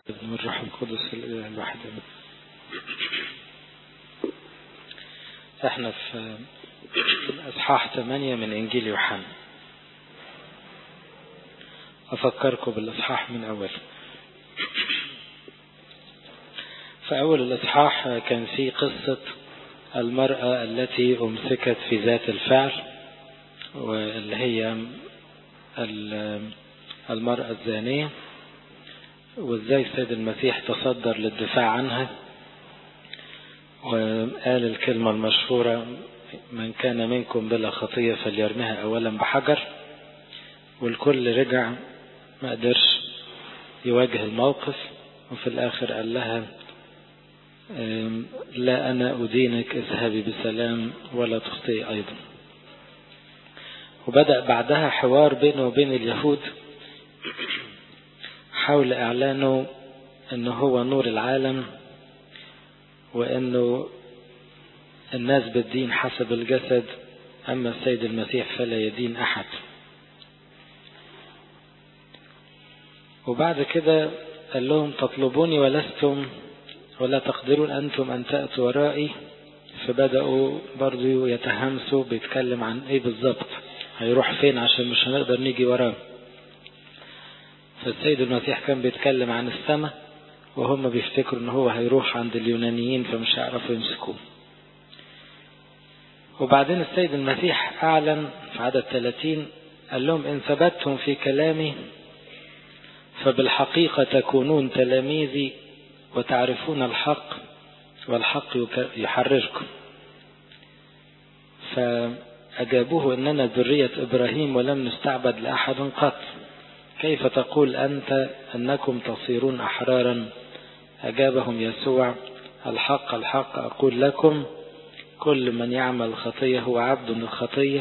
من الروح القدس الإله الواحد احنا في اصحاح 8 من انجيل يوحنا افكركم بالاصحاح من اول في اول الاصحاح كان في قصة المرأة التي امسكت في ذات الفعل واللي هي المرأة الزانية وازاي السيد المسيح تصدر للدفاع عنها وقال الكلمة المشهورة من كان منكم بلا خطية فليرميها أولا بحجر والكل رجع ما قدرش يواجه الموقف وفي الآخر قال لها لا أنا أدينك اذهبي بسلام ولا تخطئي أيضا وبدأ بعدها حوار بينه وبين اليهود حول إعلانه أنه هو نور العالم وأنه الناس بالدين حسب الجسد أما السيد المسيح فلا يدين أحد وبعد كده قال لهم تطلبوني ولستم ولا تقدرون أنتم أن تأتوا ورائي فبدأوا برضو يتهمسوا بيتكلم عن ايه بالظبط هيروح فين عشان مش هنقدر نيجي وراه فالسيد المسيح كان بيتكلم عن السماء وهم بيفتكروا ان هو هيروح عند اليونانيين فمش هيعرفوا يمسكوه وبعدين السيد المسيح اعلن في عدد 30 قال لهم ان ثبتتم في كلامي فبالحقيقة تكونون تلاميذي وتعرفون الحق والحق يحرركم فأجابوه أننا ذرية إبراهيم ولم نستعبد لأحد قط كيف تقول أنت أنكم تصيرون أحرارا أجابهم يسوع الحق الحق أقول لكم كل من يعمل خطية هو عبد الخطية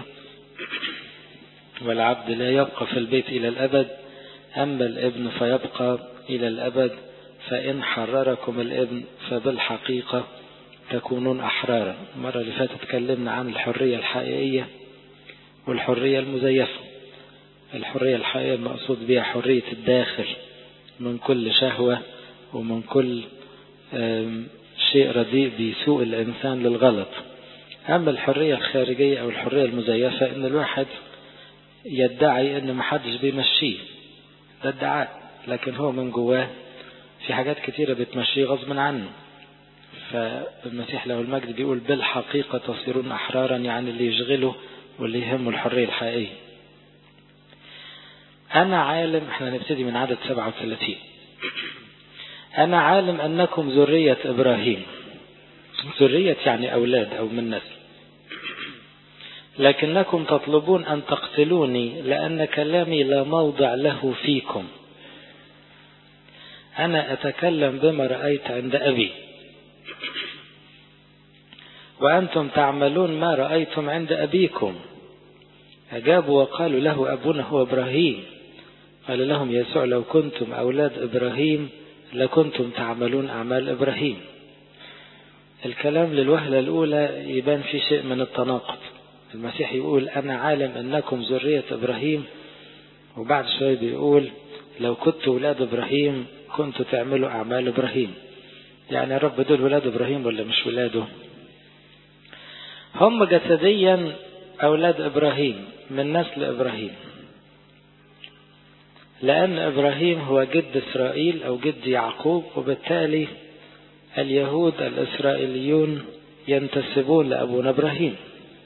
والعبد لا يبقى في البيت إلى الأبد أما الابن فيبقى إلى الأبد فإن حرركم الابن فبالحقيقة تكونون أحرارا المرة اللي فاتت تكلمنا عن الحرية الحقيقية والحرية المزيفة الحرية الحقيقية المقصود بها حرية الداخل من كل شهوة ومن كل شيء رديء بيسوء الإنسان للغلط أما الحرية الخارجية أو الحرية المزيفة إن الواحد يدعي إن محدش بيمشيه ده ادعاء لكن هو من جواه في حاجات كتيرة بتمشيه غصب عنه فالمسيح له المجد بيقول بالحقيقة تصيرون أحرارا يعني اللي يشغله واللي يهمه الحرية الحقيقية أنا عالم احنا نبتدي من عدد 37 أنا عالم أنكم ذرية إبراهيم ذرية يعني أولاد أو من نسل لكنكم تطلبون أن تقتلوني لأن كلامي لا موضع له فيكم أنا أتكلم بما رأيت عند أبي وأنتم تعملون ما رأيتم عند أبيكم أجابوا وقالوا له أبونا هو إبراهيم قال لهم يسوع لو كنتم أولاد إبراهيم لكنتم تعملون أعمال إبراهيم الكلام للوهلة الأولى يبان في شيء من التناقض المسيح يقول أنا عالم أنكم ذرية إبراهيم وبعد شوية بيقول لو كنتوا ولاد إبراهيم كنتوا تعملوا أعمال إبراهيم يعني يا رب دول ولاد إبراهيم ولا مش ولاده هم جسديا أولاد إبراهيم من نسل إبراهيم لأن إبراهيم هو جد إسرائيل أو جد يعقوب وبالتالي اليهود الإسرائيليون ينتسبون لأبونا إبراهيم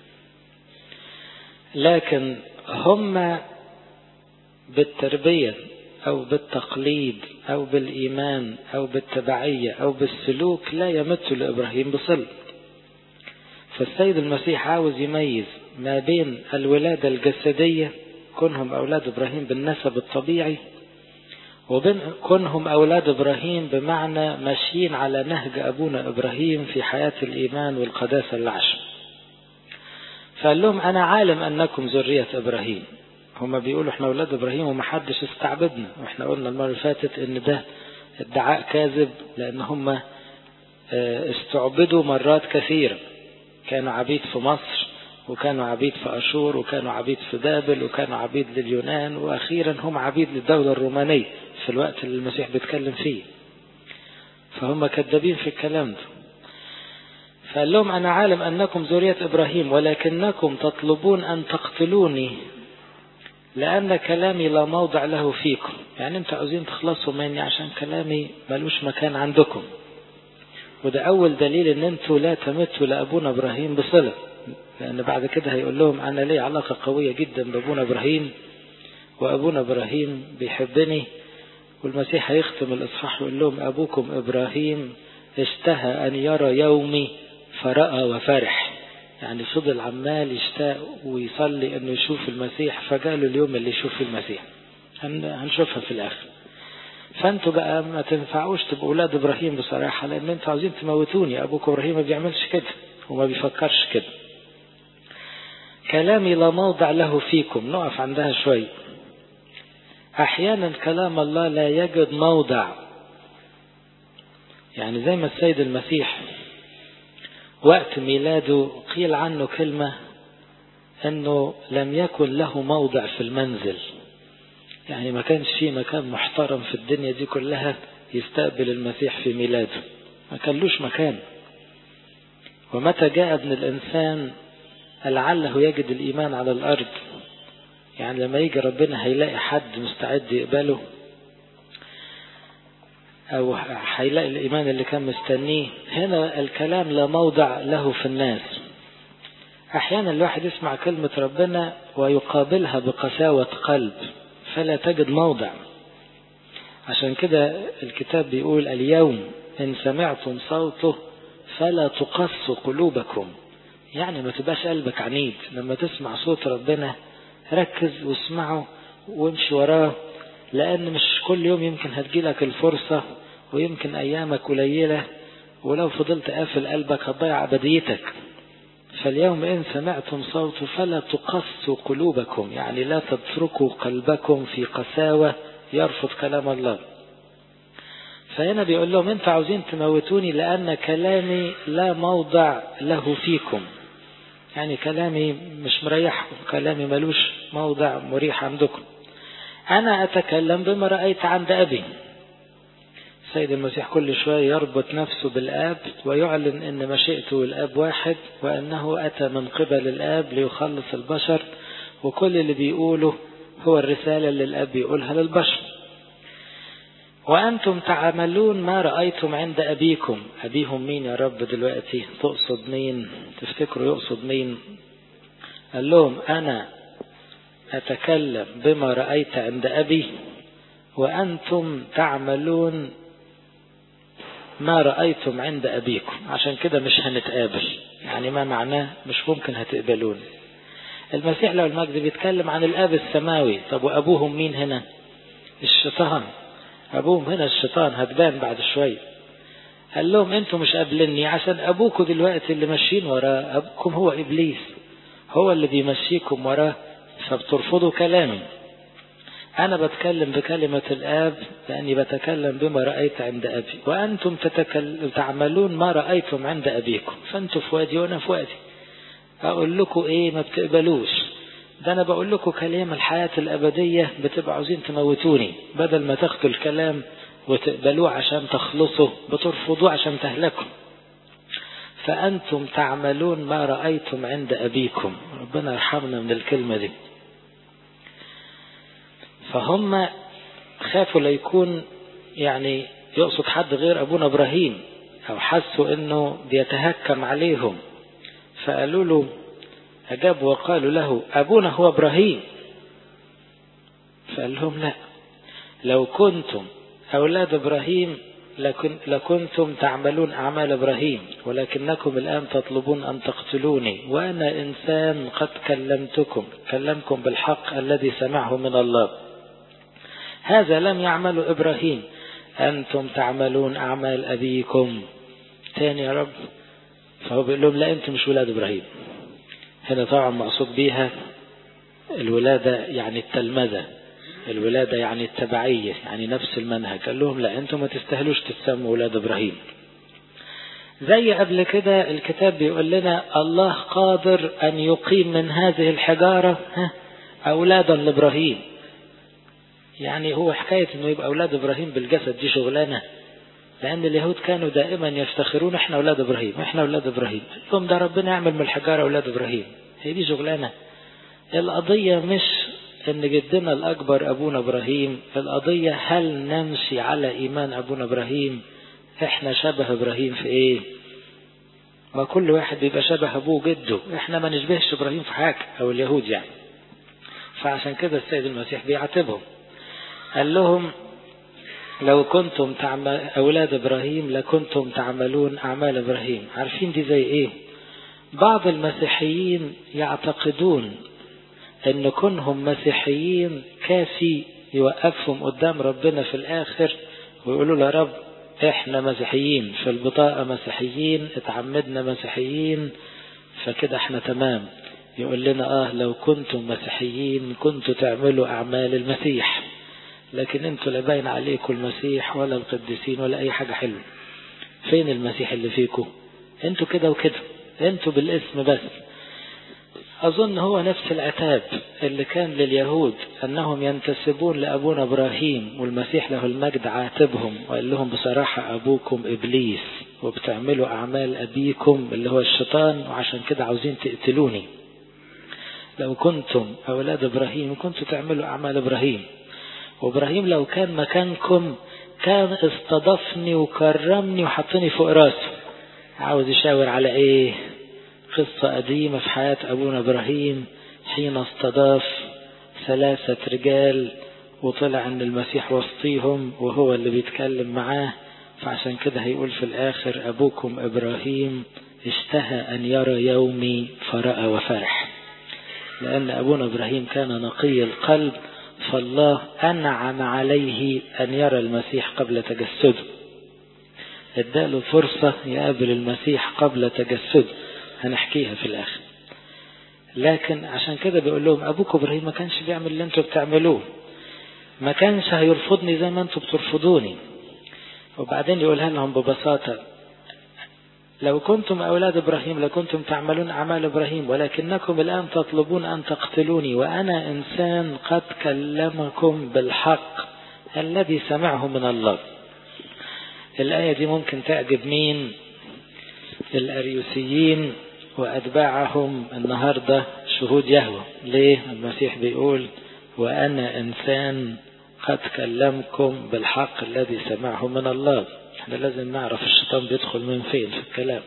لكن هم بالتربية أو بالتقليد أو بالإيمان أو بالتبعية أو بالسلوك لا يمت لإبراهيم بصل فالسيد المسيح عاوز يميز ما بين الولادة الجسدية كونهم أولاد إبراهيم بالنسب الطبيعي وبين كونهم أولاد إبراهيم بمعنى ماشيين على نهج أبونا إبراهيم في حياة الإيمان والقداسة العشر فقال لهم أنا عالم أنكم ذرية إبراهيم هما بيقولوا احنا أولاد إبراهيم ومحدش استعبدنا واحنا قلنا المرة اللي فاتت إن ده ادعاء كاذب لأن هما استعبدوا مرات كثيرة كانوا عبيد في مصر وكانوا عبيد في أشور وكانوا عبيد في بابل وكانوا عبيد لليونان وأخيرا هم عبيد للدولة الرومانية في الوقت اللي المسيح بيتكلم فيه فهم كذابين في الكلام ده فقال لهم أنا عالم أنكم ذرية إبراهيم ولكنكم تطلبون أن تقتلوني لأن كلامي لا موضع له فيكم يعني أنتوا عاوزين تخلصوا مني عشان كلامي ملوش مكان عندكم وده أول دليل أن أنتوا لا تمتوا لأبونا إبراهيم بصلة لأن بعد كده هيقول لهم أنا لي علاقة قوية جدا بأبونا إبراهيم وأبونا إبراهيم بيحبني والمسيح هيختم الإصحاح ويقول لهم أبوكم إبراهيم اشتهى أن يرى يومي فرأى وفرح يعني فضل عمال يشتاق ويصلي انه يشوف المسيح فجاله اليوم اللي يشوف فيه المسيح هنشوفها في الاخر فانتوا بقى ما تنفعوش تبقوا اولاد ابراهيم بصراحه لان انتوا عاوزين تموتوني ابوك ابراهيم ما بيعملش كده وما بيفكرش كده كلامي لا موضع له فيكم نقف عندها شوي احيانا كلام الله لا يجد موضع يعني زي ما السيد المسيح وقت ميلاده قيل عنه كلمة انه لم يكن له موضع في المنزل يعني ما كانش فيه مكان محترم في الدنيا دي كلها يستقبل المسيح في ميلاده ما كان لوش مكان ومتى جاء ابن الانسان لعله يجد الايمان على الارض يعني لما يجي ربنا هيلاقي حد مستعد يقبله أو هيلاقي الإيمان اللي كان مستنيه هنا الكلام لا موضع له في الناس أحيانا الواحد يسمع كلمة ربنا ويقابلها بقساوة قلب فلا تجد موضع عشان كده الكتاب بيقول اليوم إن سمعتم صوته فلا تقص قلوبكم يعني ما تبقاش قلبك عنيد لما تسمع صوت ربنا ركز واسمعه وامشي وراه لأن مش كل يوم يمكن هتجيلك الفرصة ويمكن أيامك قليلة ولو فضلت قافل قلبك هتضيع أبديتك فاليوم إن سمعتم صوته فلا تقسوا قلوبكم يعني لا تتركوا قلبكم في قساوة يرفض كلام الله فهنا بيقول لهم انتوا عاوزين تموتوني لأن كلامي لا موضع له فيكم يعني كلامي مش مريحكم كلامي ملوش موضع مريح عندكم أنا أتكلم بما رأيت عند أبي سيد المسيح كل شوية يربط نفسه بالآب ويعلن أن مشيئته الآب واحد وأنه أتى من قبل الآب ليخلص البشر وكل اللي بيقوله هو الرسالة اللي الآب بيقولها للبشر وأنتم تعملون ما رأيتم عند أبيكم أبيهم مين يا رب دلوقتي تقصد مين تفتكروا يقصد مين قال لهم أنا أتكلم بما رأيت عند أبي وأنتم تعملون ما رأيتم عند أبيكم عشان كده مش هنتقابل يعني ما معناه مش ممكن هتقبلون المسيح لو المجد بيتكلم عن الآب السماوي طب وأبوهم مين هنا الشيطان أبوهم هنا الشيطان هتبان بعد شوية قال لهم انتوا مش قابلني عشان أبوكم دلوقتي اللي ماشيين وراه أبوكم هو إبليس هو اللي بيمشيكم وراه فبترفضوا كلامي أنا بتكلم بكلمة الآب لأني بتكلم بما رأيت عند أبي وأنتم تتكلم تعملون ما رأيتم عند أبيكم فأنتوا في وادي وأنا في وادي أقول لكم إيه ما بتقبلوش ده أنا بقول لكم كلام الحياة الأبدية بتبقى عاوزين تموتوني بدل ما تاخدوا الكلام وتقبلوه عشان تخلصوا بترفضوه عشان تهلكوا فأنتم تعملون ما رأيتم عند أبيكم ربنا يرحمنا من الكلمة دي فهم خافوا ليكون يعني يقصد حد غير أبونا إبراهيم أو حسوا أنه بيتهكم عليهم فقالوا له أجابوا وقالوا له أبونا هو إبراهيم فقال لهم لا لو كنتم أولاد إبراهيم لكن لكنتم تعملون أعمال إبراهيم ولكنكم الآن تطلبون أن تقتلوني وأنا إنسان قد كلمتكم كلمكم بالحق الذي سمعه من الله هذا لم يعمل إبراهيم أنتم تعملون أعمال أبيكم تاني يا رب فهو بيقول لهم لا أنتم مش ولاد إبراهيم هنا طبعا مقصود بيها الولادة يعني التلمذة الولادة يعني التبعية يعني نفس المنهج قال لهم لا أنتم ما تستاهلوش تسموا ولاد إبراهيم زي قبل كده الكتاب بيقول لنا الله قادر أن يقيم من هذه الحجارة أولادا لإبراهيم يعني هو حكاية انه يبقى اولاد ابراهيم بالجسد دي شغلانة لأن اليهود كانوا دائما يفتخرون احنا أولاد إبراهيم احنا أولاد إبراهيم لهم ده ربنا يعمل من الحجارة أولاد إبراهيم هي دي شغلانة القضية مش ان جدنا الأكبر أبونا إبراهيم القضية هل نمشي على إيمان أبونا إبراهيم احنا شبه إبراهيم في ايه ما كل واحد بيبقى شبه أبوه جده احنا ما نشبهش إبراهيم في حاجة أو اليهود يعني فعشان كده السيد المسيح بيعاتبهم قال لهم لو كنتم تعمل أولاد إبراهيم لكنتم تعملون أعمال إبراهيم عارفين دي زي إيه بعض المسيحيين يعتقدون أن كونهم مسيحيين كافي يوقفهم قدام ربنا في الآخر ويقولوا له رب احنا مسيحيين في البطاقة مسيحيين اتعمدنا مسيحيين فكده احنا تمام يقول لنا اه لو كنتم مسيحيين كنتوا تعملوا اعمال المسيح لكن انتوا لا باين عليكم المسيح ولا القديسين ولا اي حاجة حلوة فين المسيح اللي فيكم انتوا كده وكده انتوا بالاسم بس أظن هو نفس العتاب اللي كان لليهود أنهم ينتسبون لأبونا إبراهيم والمسيح له المجد عاتبهم وقال لهم بصراحة أبوكم إبليس وبتعملوا أعمال أبيكم اللي هو الشيطان وعشان كده عاوزين تقتلوني لو كنتم أولاد إبراهيم كنتوا تعملوا أعمال إبراهيم وإبراهيم لو كان مكانكم كان استضافني وكرمني وحطني فوق راسه عاوز يشاور على إيه قصة قديمة في حياة أبونا إبراهيم حين استضاف ثلاثة رجال وطلع أن المسيح وسطيهم وهو اللي بيتكلم معاه فعشان كده هيقول في الآخر أبوكم إبراهيم اشتهى أن يرى يومي فرأى وفرح لأن أبونا إبراهيم كان نقي القلب فالله أنعم عليه أن يرى المسيح قبل تجسده اداله فرصة يقابل المسيح قبل تجسده هنحكيها في الآخر لكن عشان كده بيقول لهم أبوكم إبراهيم ما كانش بيعمل اللي انتوا بتعملوه ما كانش هيرفضني زي ما انتوا بترفضوني وبعدين يقولها لهم ببساطة لو كنتم أولاد إبراهيم لكنتم تعملون أعمال إبراهيم ولكنكم الآن تطلبون أن تقتلوني وأنا إنسان قد كلمكم بالحق الذي سمعه من الله الآية دي ممكن تعجب مين الأريوسيين وأتباعهم النهاردة شهود يهوى ليه المسيح بيقول وأنا إنسان قد كلمكم بالحق الذي سمعه من الله احنا لازم نعرف الشيطان بيدخل من فين في الكلام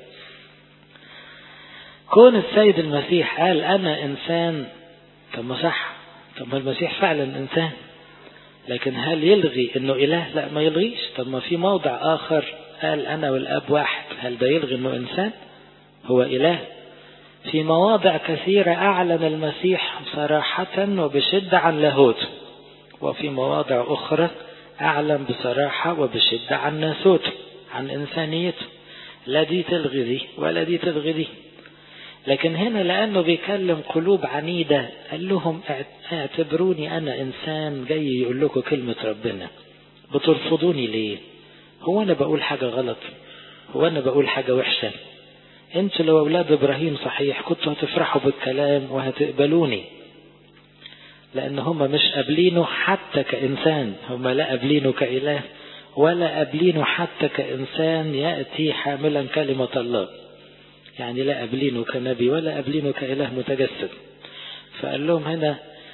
كون السيد المسيح قال أنا إنسان طب ما صح طب ما المسيح فعلا إنسان لكن هل يلغي انه اله لا ما يلغيش طب ما في موضع اخر قال انا والاب واحد هل ده يلغي انه انسان هو اله في مواضع كثيرة اعلن المسيح صراحة وبشدة عن لاهوته وفي مواضع اخرى اعلن بصراحة وبشدة عن ناسوته عن انسانيته لا دي تلغي دي ولا دي تلغي دي لكن هنا لأنه بيكلم قلوب عنيدة قال لهم اعتبروني أنا إنسان جاي يقول لكم كلمة ربنا بترفضوني ليه هو أنا بقول حاجة غلط هو أنا بقول حاجة وحشة انتوا لو أولاد إبراهيم صحيح كنتوا هتفرحوا بالكلام وهتقبلوني لأن هم مش قابلينه حتى كإنسان هم لا قابلينه كإله ولا قابلينه حتى كإنسان يأتي حاملا كلمة الله يعني لا قابلينه كنبي ولا قابلينه كإله متجسد فقال لهم هنا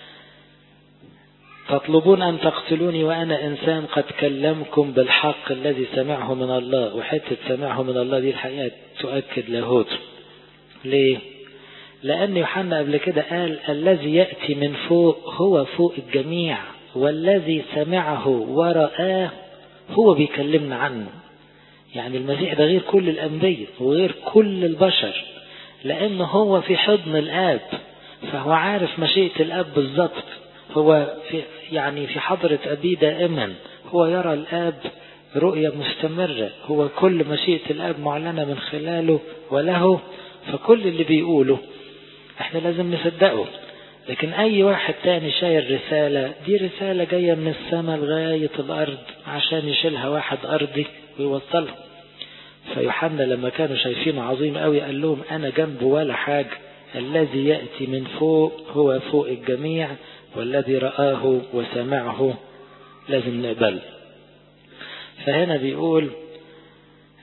تطلبون أن تقتلوني وأنا إنسان قد كلمكم بالحق الذي سمعه من الله وحتة سمعه من الله دي الحقيقة تؤكد لاهوت ليه؟ لأن يوحنا قبل كده قال الذي يأتي من فوق هو فوق الجميع والذي سمعه ورآه هو بيكلمنا عنه يعني المسيح ده غير كل الأنبياء وغير كل البشر لأنه هو في حضن الآب فهو عارف مشيئة الآب بالضبط هو في يعني في حضرة أبيه دائما هو يرى الآب رؤية مستمرة هو كل مشيئة الآب معلنة من خلاله وله فكل اللي بيقوله احنا لازم نصدقه لكن اي واحد تاني شايل رسالة دي رسالة جاية من السماء لغاية الارض عشان يشيلها واحد ارضي ويوصلها فيوحنا لما كانوا شايفينه عظيم قوي قال لهم انا جنبه ولا حاجة الذي يأتي من فوق هو فوق الجميع والذي رآه وسمعه لازم نقبله فهنا بيقول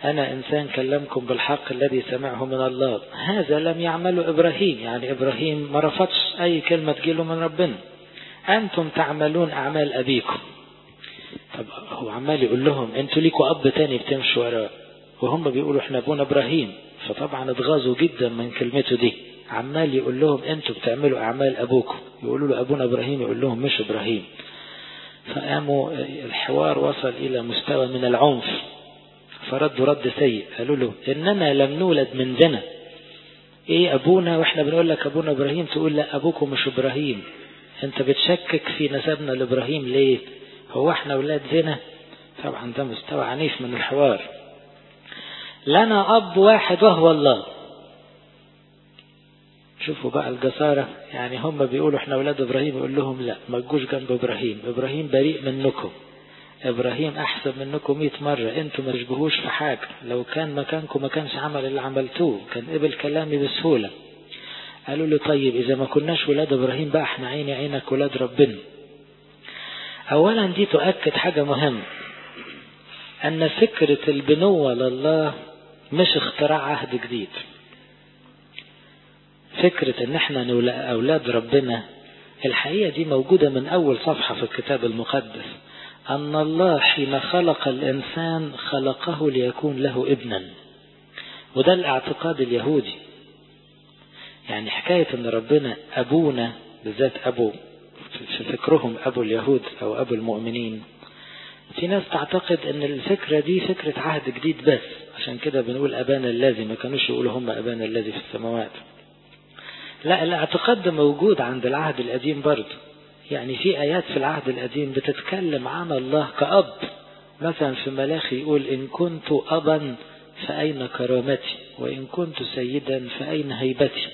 أنا إنسان كلمكم بالحق الذي سمعه من الله هذا لم يعمله إبراهيم يعني إبراهيم ما رفضش أي كلمة تجيله من ربنا أنتم تعملون أعمال أبيكم طب هو عمال يقول لهم أنتوا ليكوا أب تاني بتمشوا وراه وهم بيقولوا احنا أبونا إبراهيم فطبعا اتغاظوا جدا من كلمته دي عمال يقول لهم أنتوا بتعملوا أعمال أبوكم يقولوا له أبونا إبراهيم يقول لهم مش إبراهيم فقاموا الحوار وصل إلى مستوى من العنف فردوا رد سيء قالوا له إننا لم نولد من زنا إيه أبونا وإحنا بنقول لك أبونا إبراهيم تقول لا أبوكم مش إبراهيم أنت بتشكك في نسبنا لإبراهيم ليه هو إحنا أولاد زنا طبعا ده مستوى عنيف من الحوار لنا أب واحد وهو الله شوفوا بقى الجسارة يعني هم بيقولوا احنا أولاد إبراهيم يقول لهم لا ما تجوش جنب إبراهيم إبراهيم بريء منكم إبراهيم أحسن منكم 100 مرة أنتم ما تشبهوش في حاجة لو كان مكانكم ما كانش عمل اللي عملتوه كان قبل كلامي بسهولة قالوا له طيب إذا ما كناش ولاد إبراهيم بقى احنا عيني عينك ولاد ربنا أولا دي تؤكد حاجة مهمة أن فكرة البنوة لله مش اختراع عهد جديد فكرة ان احنا اولاد ربنا الحقيقة دي موجودة من اول صفحة في الكتاب المقدس ان الله حين خلق الانسان خلقه ليكون له ابنا وده الاعتقاد اليهودي يعني حكاية ان ربنا ابونا بالذات ابو في فكرهم ابو اليهود او ابو المؤمنين في ناس تعتقد ان الفكرة دي فكرة عهد جديد بس عشان كده بنقول ابانا الذي ما كانوش يقولوا هم ابانا الذي في السماوات لا الاعتقاد ده موجود عند العهد القديم برضه يعني في آيات في العهد القديم بتتكلم عن الله كأب مثلا في ملاخي يقول إن كنت أبا فأين كرامتي وإن كنت سيدا فأين هيبتي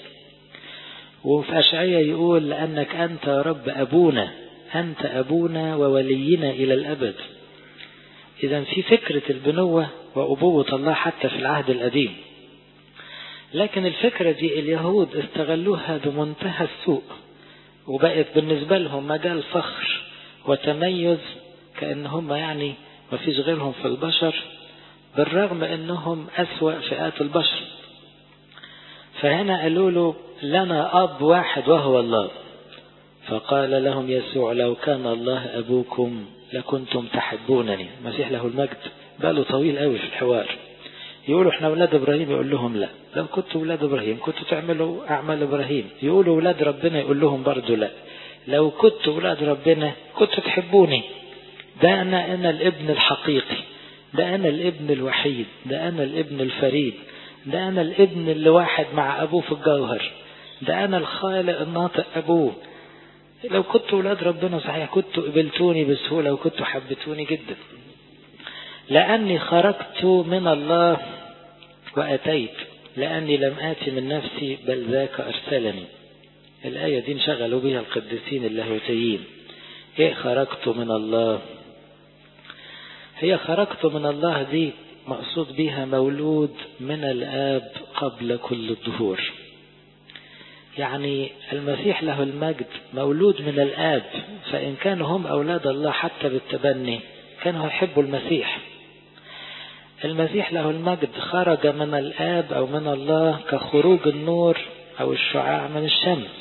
وفي أشعية يقول لأنك أنت يا رب أبونا أنت أبونا وولينا إلى الأبد إذا في فكرة البنوة وأبوة الله حتى في العهد القديم لكن الفكرة دي اليهود استغلوها بمنتهى السوء وبقت بالنسبة لهم مجال فخر وتميز كأن هم يعني ما فيش غيرهم في البشر بالرغم انهم أسوأ فئات البشر فهنا قالوا له لنا أب واحد وهو الله فقال لهم يسوع لو كان الله أبوكم لكنتم تحبونني مسيح له المجد بقى طويل قوي في الحوار يقولوا احنا اولاد ابراهيم يقول لهم لا لو كنتوا اولاد ابراهيم كنتوا تعملوا اعمال ابراهيم يقولوا اولاد ربنا يقول لهم برضو لا لو كنتوا اولاد ربنا كنتوا تحبوني ده انا انا الابن الحقيقي ده انا الابن الوحيد ده انا الابن الفريد ده انا الابن اللي واحد مع ابوه في الجوهر ده انا الخالق الناطق ابوه لو كنتوا اولاد ربنا صحيح كنتوا قبلتوني بسهوله وكنتوا حبيتوني جدا لأني خرجت من الله وأتيت لأني لم آتي من نفسي بل ذاك أرسلني الآية دي انشغلوا بها القديسين اللاهوتيين إيه خرجت من الله هي خرجت من الله دي مقصود بها مولود من الآب قبل كل الدهور يعني المسيح له المجد مولود من الآب فإن كانوا هم أولاد الله حتى بالتبني كانوا يحبوا المسيح المسيح له المجد خرج من الآب أو من الله كخروج النور أو الشعاع من الشمس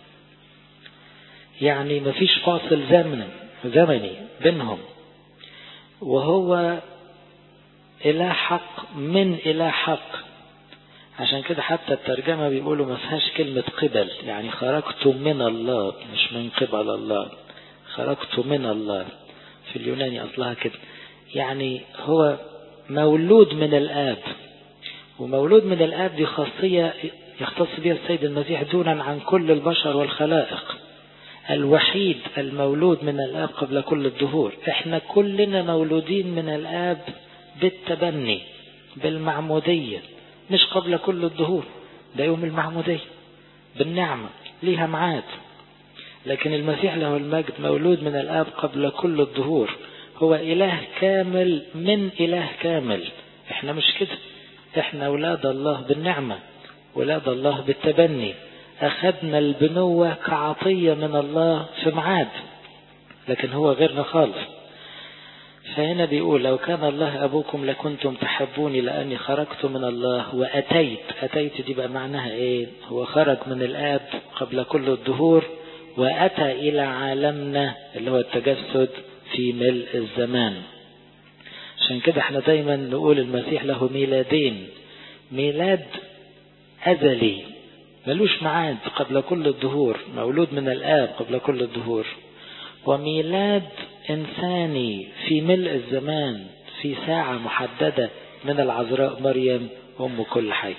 يعني مفيش فاصل زمن زمني بينهم وهو إله حق من إله حق عشان كده حتى الترجمة بيقولوا ما فيهاش كلمة قبل يعني خرجت من الله مش من قبل الله خرجت من الله في اليوناني أصلها كده يعني هو مولود من الآب ومولود من الآب دي خاصية يختص بها السيد المسيح دونا عن كل البشر والخلائق الوحيد المولود من الآب قبل كل الدهور احنا كلنا مولودين من الآب بالتبني بالمعمودية مش قبل كل الدهور ده يوم المعمودية بالنعمة ليها معاد لكن المسيح له المجد مولود من الآب قبل كل الدهور هو إله كامل من إله كامل احنا مش كده احنا أولاد الله بالنعمة أولاد الله بالتبني أخذنا البنوة كعطية من الله في معاد لكن هو غيرنا خالص فهنا بيقول لو كان الله أبوكم لكنتم تحبوني لأني خرجت من الله وأتيت أتيت دي بقى معناها إيه هو خرج من الآب قبل كل الدهور وأتى إلى عالمنا اللي هو التجسد في ملء الزمان عشان كده احنا دايما نقول المسيح له ميلادين ميلاد أزلي ملوش معاد قبل كل الدهور مولود من الآب قبل كل الدهور وميلاد إنساني في ملء الزمان في ساعة محددة من العذراء مريم أم كل حي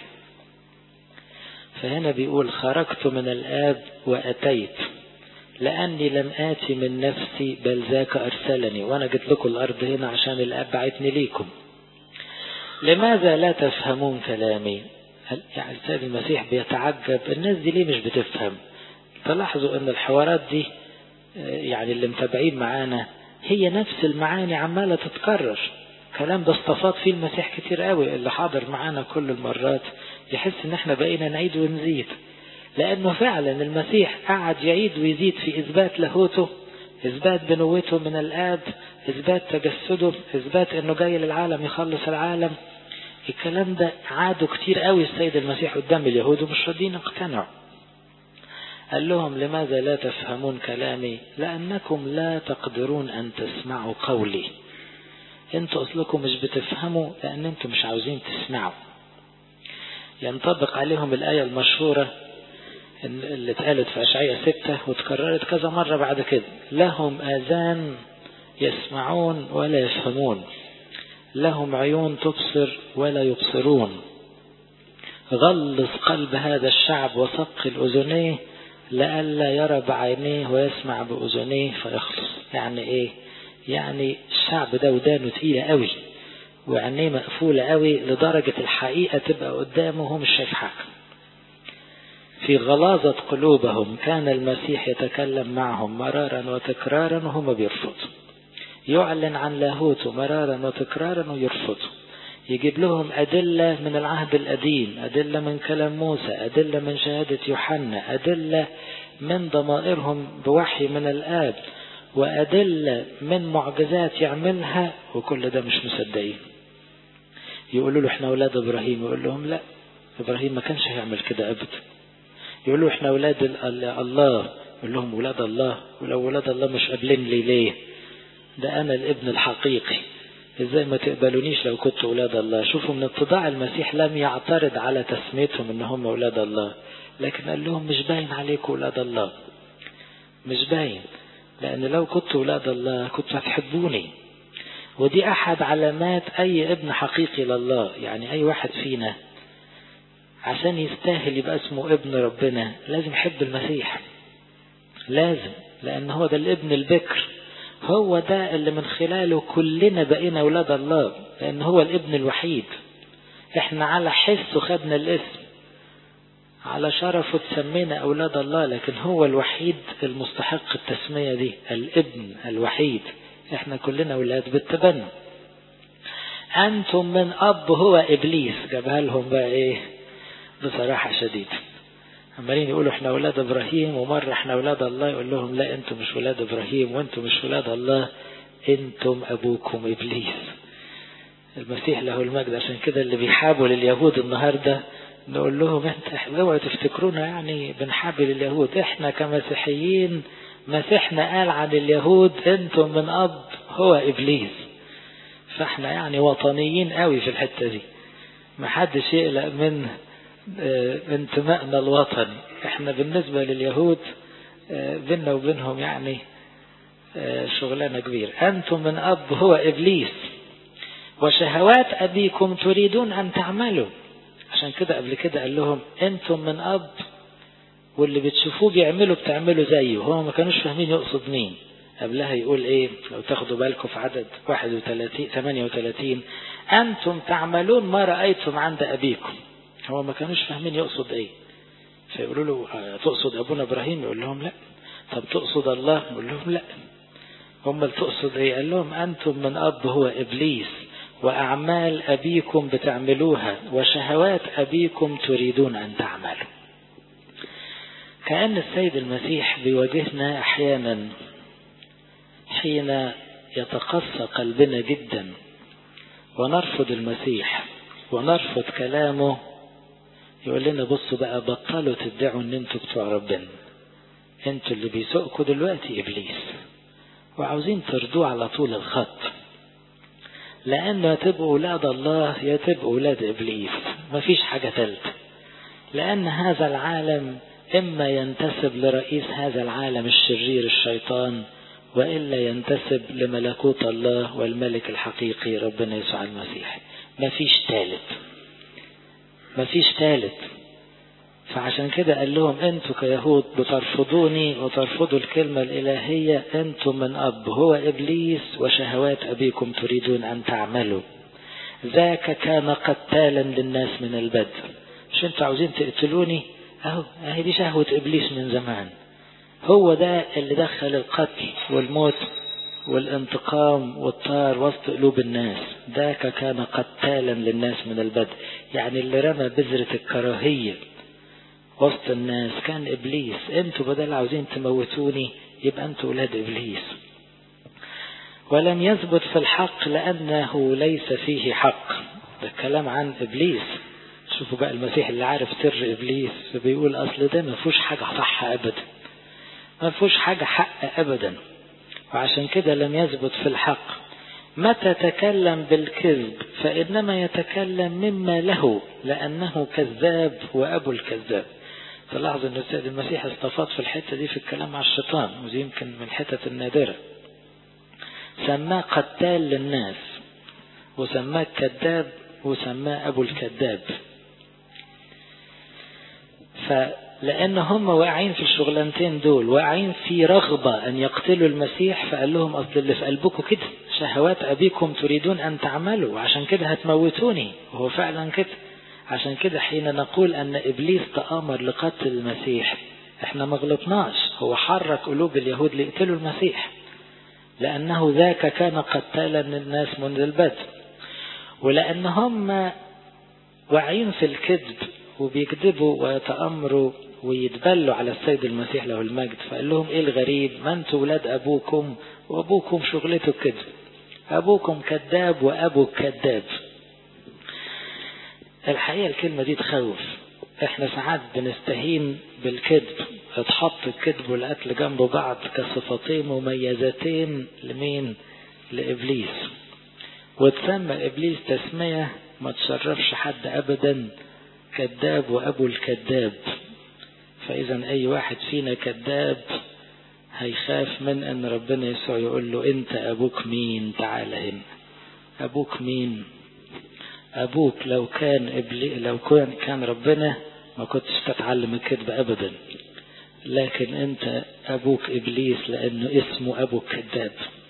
فهنا بيقول خرجت من الآب وأتيت لأني لم آتي من نفسي بل ذاك أرسلني وأنا جيت لكم الأرض هنا عشان الآب بعتني ليكم لماذا لا تفهمون كلامي يعني السيد المسيح بيتعجب الناس دي ليه مش بتفهم تلاحظوا ان الحوارات دي يعني اللي متابعين معانا هي نفس المعاني عمالة تتكرر كلام ده استفاض فيه المسيح كتير قوي اللي حاضر معانا كل المرات يحس ان احنا بقينا نعيد ونزيد لانه فعلا المسيح قعد يعيد ويزيد في اثبات لاهوته اثبات بنوته من الاب اثبات تجسده اثبات انه جاي للعالم يخلص العالم الكلام ده عادوا كتير قوي السيد المسيح قدام اليهود ومش راضيين يقتنعوا قال لهم لماذا لا تفهمون كلامي لأنكم لا تقدرون أن تسمعوا قولي انتوا أصلكم مش بتفهموا لأن انتوا مش عاوزين تسمعوا ينطبق عليهم الآية المشهورة اللي اتقالت في أشعية ستة وتكررت كذا مرة بعد كده لهم آذان يسمعون ولا يفهمون لهم عيون تبصر ولا يبصرون غلظ قلب هذا الشعب وثقل أذنيه لئلا يرى بعينيه ويسمع بأذنيه فيخلص يعني ايه يعني الشعب ده ودانه تقيلة قوي وعينيه مقفولة قوي لدرجة الحقيقة تبقى قدامه وهو مش شايف حاجة في غلاظة قلوبهم كان المسيح يتكلم معهم مرارا وتكرارا وهم بيرفضوا يعلن عن لاهوته مرارا وتكرارا ويرفضوا يجيب لهم أدلة من العهد القديم أدلة من كلام موسى أدلة من شهادة يوحنا أدلة من ضمائرهم بوحي من الآب وأدلة من معجزات يعملها وكل ده مش مصدقين يقولوا له احنا أولاد إبراهيم يقول لهم لا إبراهيم ما كانش هيعمل كده أبدا يقولوا احنا أولاد الله يقول لهم أولاد الله ولو أولاد الله مش قابلين لي ليه ده أنا الابن الحقيقي ازاي ما تقبلونيش لو كنت اولاد الله شوفوا من اتضاع المسيح لم يعترض على تسميتهم ان هم اولاد الله لكن قال لهم مش باين عليكم اولاد الله مش باين لان لو كنت اولاد الله كنتوا هتحبوني ودي احد علامات اي ابن حقيقي لله يعني اي واحد فينا عشان يستاهل يبقى اسمه ابن ربنا لازم يحب المسيح لازم لان هو ده الابن البكر هو ده اللي من خلاله كلنا بقينا أولاد الله لأن هو الابن الوحيد احنا على حسه خدنا الاسم على شرفه تسمينا أولاد الله لكن هو الوحيد المستحق التسمية دي الابن الوحيد احنا كلنا أولاد بالتبني أنتم من أب هو إبليس جابها لهم بقى إيه بصراحة شديدة عمالين يقولوا احنا اولاد ابراهيم ومره احنا اولاد الله يقول لهم لا انتم مش اولاد ابراهيم وانتم مش اولاد الله انتم ابوكم ابليس المسيح له المجد عشان كده اللي بيحابوا لليهود النهارده نقول لهم انت اوعوا تفتكرونا يعني بنحابي لليهود احنا كمسيحيين مسيحنا قال عن اليهود انتم من اب هو ابليس فاحنا يعني وطنيين قوي في الحته دي محدش يقلق من انتمائنا الوطني احنا بالنسبة لليهود بيننا وبينهم يعني شغلانة كبيرة أنتم من أب هو إبليس وشهوات أبيكم تريدون أن تعملوا عشان كده قبل كده قال لهم أنتم من أب واللي بتشوفوه بيعملوا بتعملوا زيه هو ما كانوش فاهمين يقصد مين قبلها يقول ايه لو تاخدوا بالكم في عدد 31 38 أنتم تعملون ما رأيتم عند أبيكم هو ما كانوش فاهمين يقصد ايه فيقولوا له تقصد ابونا ابراهيم يقول لهم لا طب تقصد الله يقول لهم لا هم اللي تقصد ايه قال لهم انتم من اب هو ابليس واعمال ابيكم بتعملوها وشهوات ابيكم تريدون ان تعملوا كأن السيد المسيح بيواجهنا احيانا حين يتقصى قلبنا جدا ونرفض المسيح ونرفض كلامه يقول لنا بصوا بقى بطلوا تدعوا ان انتوا بتوع ربنا انتوا اللي بيسوقكوا دلوقتي ابليس وعاوزين ترضوه على طول الخط لأنه يا تبقوا أولاد الله يا تبقوا أولاد إبليس مفيش حاجة ثالثة لأن هذا العالم إما ينتسب لرئيس هذا العالم الشرير الشيطان وإلا ينتسب لملكوت الله والملك الحقيقي ربنا يسوع المسيح مفيش ثالث مفيش ثالث فعشان كده قال لهم انتوا كيهود بترفضوني وترفضوا الكلمة الإلهية انتم من أب هو إبليس وشهوات أبيكم تريدون أن تعملوا ذاك كان قتالا للناس من البدء مش انتوا عاوزين تقتلوني اهو اهي دي شهوة إبليس من زمان هو ده اللي دخل القتل والموت والانتقام والطار وسط قلوب الناس ذاك كان قتالا للناس من البدء يعني اللي رمى بذرة الكراهية وسط الناس كان إبليس انتوا بدل عاوزين تموتوني يبقى انتوا ولاد إبليس ولم يثبت في الحق لأنه ليس فيه حق ده الكلام عن إبليس شوفوا بقى المسيح اللي عارف سر إبليس بيقول أصل ده ما فيهوش حاجة صح أبدا ما فيهوش حاجة حق أبدا وعشان كده لم يثبت في الحق متى تكلم بالكذب فإنما يتكلم مما له لأنه كذاب وأبو الكذاب تلاحظ أن السيد المسيح استفاض في الحتة دي في الكلام على الشيطان ودي يمكن من الحتت النادرة سماه قتال للناس وسماه كذاب وسماه أبو الكذاب فلأن هم واقعين في الشغلانتين دول واقعين في رغبة أن يقتلوا المسيح فقال لهم أصل اللي في قلبكم كده شهوات أبيكم تريدون أن تعملوا وعشان كده هتموتوني وهو فعلا كده عشان كده حين نقول أن إبليس تآمر لقتل المسيح احنا ما غلطناش هو حرك قلوب اليهود ليقتلوا المسيح لأنه ذاك كان قتالا للناس منذ البدء ولأن هم واعين في الكذب وبيكذبوا ويتأمروا ويتبلوا على السيد المسيح له المجد فقال لهم ايه الغريب ما انتوا ولاد ابوكم وابوكم شغلته الكذب ابوكم كذاب وابو كذاب الحقيقة الكلمة دي تخوف احنا ساعات بنستهين بالكذب اتحط الكذب والقتل جنب بعض كصفتين مميزتين لمين لابليس وتسمى ابليس تسمية ما تشرفش حد ابدا كذاب وابو الكذاب فاذا اي واحد فينا كذاب هيخاف من ان ربنا يسوع يقول له انت ابوك مين تعال هنا ابوك مين ابوك لو كان إبلي لو كان كان ربنا ما كنتش تتعلم الكذب ابدا لكن انت ابوك ابليس لانه اسمه ابو الكذاب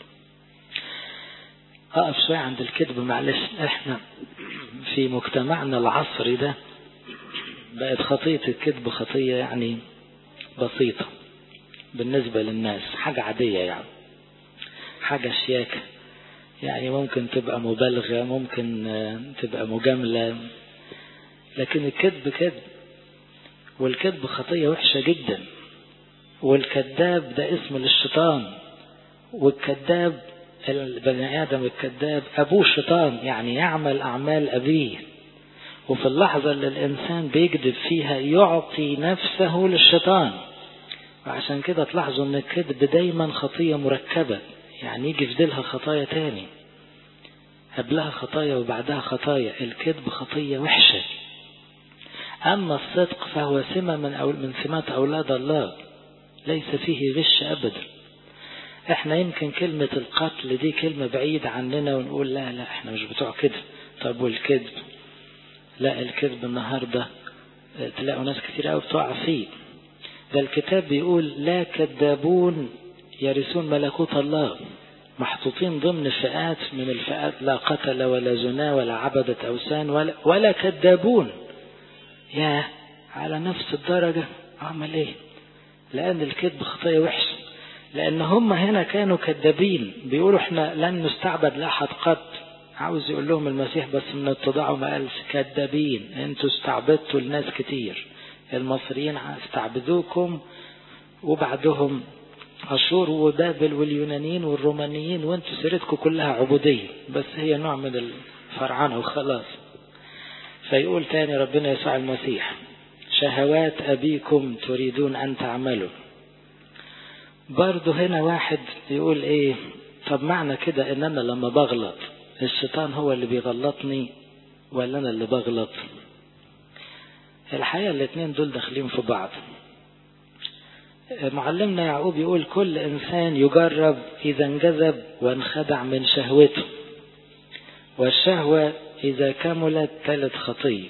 اقف شوية عند الكذب معلش احنا في مجتمعنا العصري ده بقت خطية الكذب خطية يعني بسيطة بالنسبة للناس حاجة عادية يعني حاجة شياكة يعني ممكن تبقى مبالغة ممكن تبقى مجاملة لكن الكذب كذب والكذب خطية وحشة جدا والكذاب ده اسم للشيطان والكذاب البني آدم الكذاب أبوه الشيطان يعني يعمل أعمال أبيه وفي اللحظة اللي الإنسان بيكذب فيها يعطي نفسه للشيطان وعشان كده تلاحظوا ان الكذب دايما خطية مركبة يعني يجي في ديلها خطايا تاني قبلها خطايا وبعدها خطايا الكذب خطية وحشة أما الصدق فهو سمة من, أو من سمات أولاد الله ليس فيه غش أبدا احنا يمكن كلمة القتل دي كلمة بعيدة عننا ونقول لا لا احنا مش بتوع كده طب والكذب لا الكذب النهاردة تلاقوا ناس كتير قوي بتقع فيه ده الكتاب بيقول لا كذابون يرثون ملكوت الله محطوطين ضمن فئات من الفئات لا قتل ولا زنا ولا عبدة أوثان ولا, ولا كذابون يا على نفس الدرجة أعمل إيه لأن الكذب خطية وحشة لأن هم هنا كانوا كذابين بيقولوا إحنا لن نستعبد لأحد قط عاوز يقول لهم المسيح بس من اتضاعه ما قالش كذابين انتوا استعبدتوا الناس كتير المصريين استعبدوكم وبعدهم أشور وبابل واليونانيين والرومانيين وانتوا سيرتكم كلها عبودية بس هي نوع من الفرعنة وخلاص فيقول تاني ربنا يسوع المسيح شهوات أبيكم تريدون أن تعملوا برضه هنا واحد يقول ايه طب معنى كده ان انا لما بغلط الشيطان هو اللي بيغلطني ولا انا اللي بغلط الحقيقة الاتنين دول داخلين في بعض معلمنا يعقوب يقول كل انسان يجرب اذا انجذب وانخدع من شهوته والشهوة اذا كملت تلت خطيه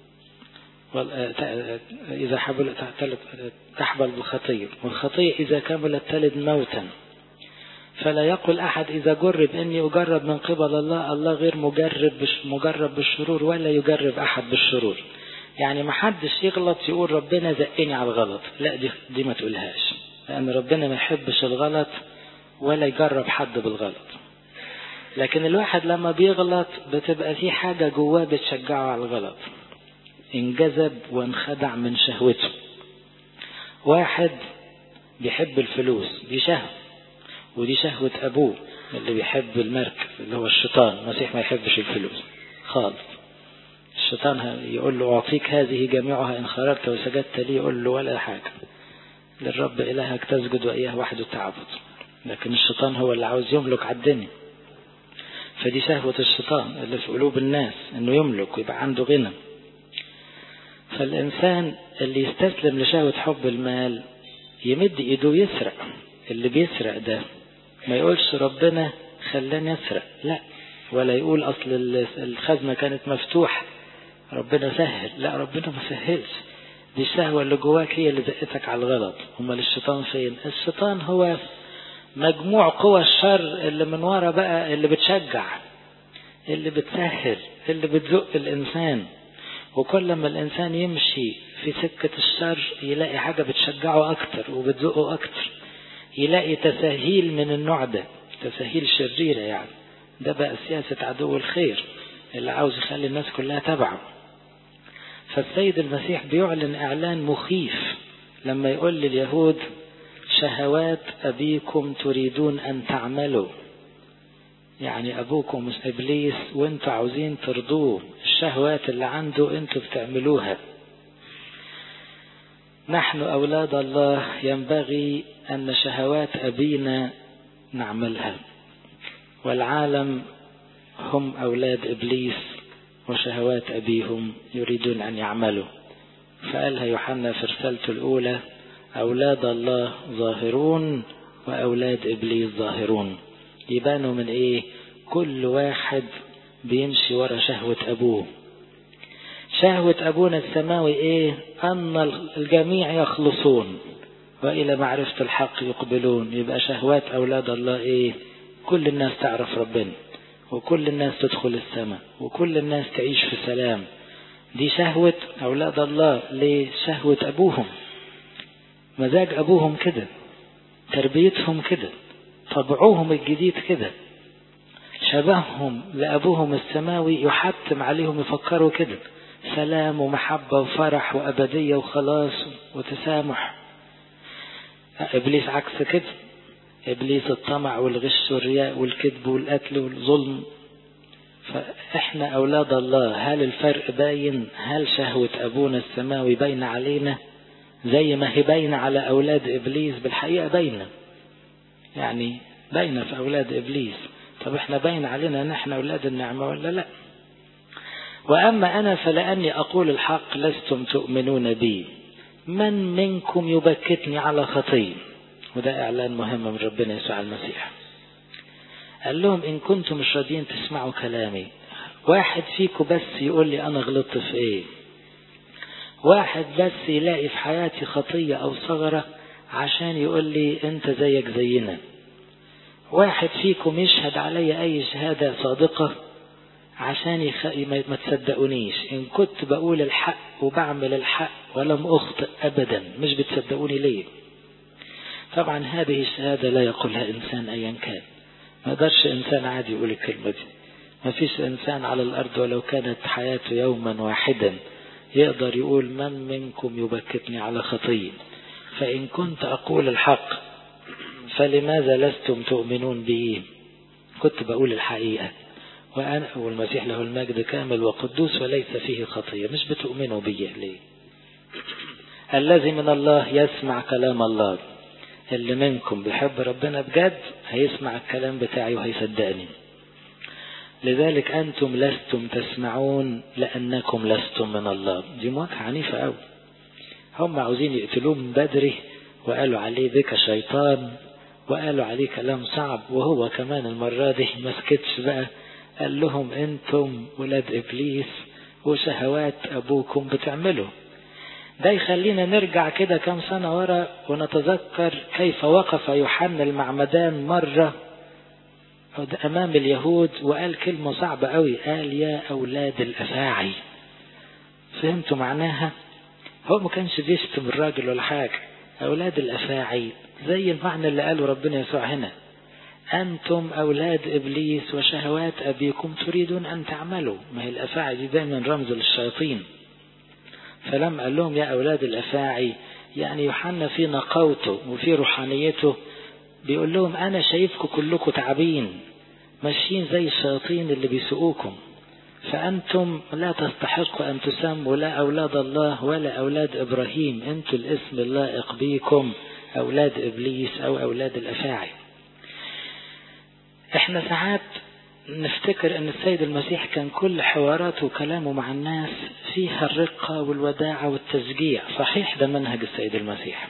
إذا حبل تحبل بالخطية والخطية إذا كملت تلد موتا فلا يقل أحد إذا جرب إني أجرب من قبل الله الله غير مجرب مجرب بالشرور ولا يجرب أحد بالشرور يعني ما حدش يغلط يقول ربنا زقني على الغلط لا دي, دي ما تقولهاش لأن ربنا ما يحبش الغلط ولا يجرب حد بالغلط لكن الواحد لما بيغلط بتبقى في حاجة جواه بتشجعه على الغلط انجذب وانخدع من شهوته واحد بيحب الفلوس دي شهوة ودي شهوة أبوه اللي بيحب المركز اللي هو الشيطان المسيح ما يحبش الفلوس خالص الشيطان يقول له أعطيك هذه جميعها إن خرجت وسجدت لي يقول له ولا حاجة للرب إلهك تسجد وإياه وحده تعبد لكن الشيطان هو اللي عاوز يملك على الدنيا فدي شهوة الشيطان اللي في قلوب الناس انه يملك ويبقى عنده غنى فالإنسان اللي يستسلم لشهوة حب المال يمد إيده يسرق اللي بيسرق ده ما يقولش ربنا خلاني أسرق لا ولا يقول أصل الخزنة كانت مفتوحة ربنا سهل لا ربنا ما سهلش دي الشهوة اللي جواك هي اللي زقتك على الغلط أمال الشيطان فين الشيطان هو مجموع قوى الشر اللي من ورا بقى اللي بتشجع اللي بتسهل اللي بتزق الإنسان وكل ما الإنسان يمشي في سكة الشر يلاقي حاجة بتشجعه أكتر وبتزقه أكتر يلاقي تساهيل من النوع ده تساهيل شريرة يعني ده بقى سياسة عدو الخير اللي عاوز يخلي الناس كلها تبعه فالسيد المسيح بيعلن إعلان مخيف لما يقول لليهود شهوات أبيكم تريدون أن تعملوا يعني أبوكم إبليس وانتوا عاوزين ترضوه الشهوات اللي عنده انتوا بتعملوها نحن أولاد الله ينبغي أن شهوات أبينا نعملها والعالم هم أولاد إبليس وشهوات أبيهم يريدون أن يعملوا فقالها يوحنا في رسالته الأولى أولاد الله ظاهرون وأولاد إبليس ظاهرون يبانوا من إيه كل واحد بيمشي ورا شهوة أبوه شهوة أبونا السماوي إيه أن الجميع يخلصون وإلى معرفة الحق يقبلون يبقى شهوات أولاد الله إيه كل الناس تعرف ربنا وكل الناس تدخل السماء وكل الناس تعيش في سلام دي شهوة أولاد الله ليه شهوة أبوهم مزاج أبوهم كده تربيتهم كده طبعوهم الجديد كده شبههم لأبوهم السماوي يحتم عليهم يفكروا كده سلام ومحبة وفرح وأبدية وخلاص وتسامح إبليس عكس كده إبليس الطمع والغش والرياء والكذب والقتل والظلم فإحنا أولاد الله هل الفرق باين هل شهوة أبونا السماوي باين علينا زي ما هي باينة على أولاد إبليس بالحقيقة باينة يعني باينة في أولاد إبليس طب إحنا باين علينا أن إحنا أولاد النعمة ولا لا وأما أنا فلأني أقول الحق لستم تؤمنون بي من منكم يبكتني على خطيه وده إعلان مهم من ربنا يسوع المسيح قال لهم إن كنتم مش راضيين تسمعوا كلامي واحد فيكم بس يقول لي أنا غلطت في إيه واحد بس يلاقي في حياتي خطية أو ثغرة عشان يقول لي أنت زيك زينا واحد فيكم يشهد علي أي شهادة صادقة عشان يخ... ما تصدقونيش إن كنت بقول الحق وبعمل الحق ولم أخطئ أبدا مش بتصدقوني ليه طبعا هذه الشهادة لا يقولها إنسان أيا كان ما يقدرش إنسان عادي يقول الكلمة دي ما فيش إنسان على الأرض ولو كانت حياته يوما واحدا يقدر يقول من منكم يبكتني على خطية فإن كنت أقول الحق فلماذا لستم تؤمنون بي كنت بقول الحقيقة وأنا والمسيح له المجد كامل وقدوس وليس فيه خطية مش بتؤمنوا بي ليه الذي من الله يسمع كلام الله اللي منكم بيحب ربنا بجد هيسمع الكلام بتاعي وهيصدقني لذلك أنتم لستم تسمعون لأنكم لستم من الله دي مواجهة عنيفة أوي هم عاوزين يقتلوه من بدري وقالوا عليه بك شيطان وقالوا عليه كلام صعب وهو كمان المرة دي ما سكتش بقى قال لهم انتم ولاد ابليس وشهوات ابوكم بتعملوا ده يخلينا نرجع كده كم سنة ورا ونتذكر كيف وقف يوحنا المعمدان مرة أمام اليهود وقال كلمة صعبة قوي قال يا أولاد الأفاعي فهمتوا معناها هو ما كانش بيشتم الراجل ولا حاجة أولاد الأفاعي زي المعنى اللي قاله ربنا يسوع هنا أنتم أولاد إبليس وشهوات أبيكم تريدون أن تعملوا ما هي الأفاعي دي دايما رمز للشياطين فلما قال لهم يا أولاد الأفاعي يعني يوحنا في نقاوته وفي روحانيته بيقول لهم أنا شايفكم كلكم تعبين ماشيين زي الشياطين اللي بيسوقوكم فأنتم لا تستحقوا أن تسموا لا أولاد الله ولا أولاد إبراهيم أنتم الاسم اللائق بيكم أولاد إبليس أو أولاد الأفاعي احنا ساعات نفتكر ان السيد المسيح كان كل حواراته وكلامه مع الناس فيها الرقة والوداعة والتشجيع صحيح ده منهج السيد المسيح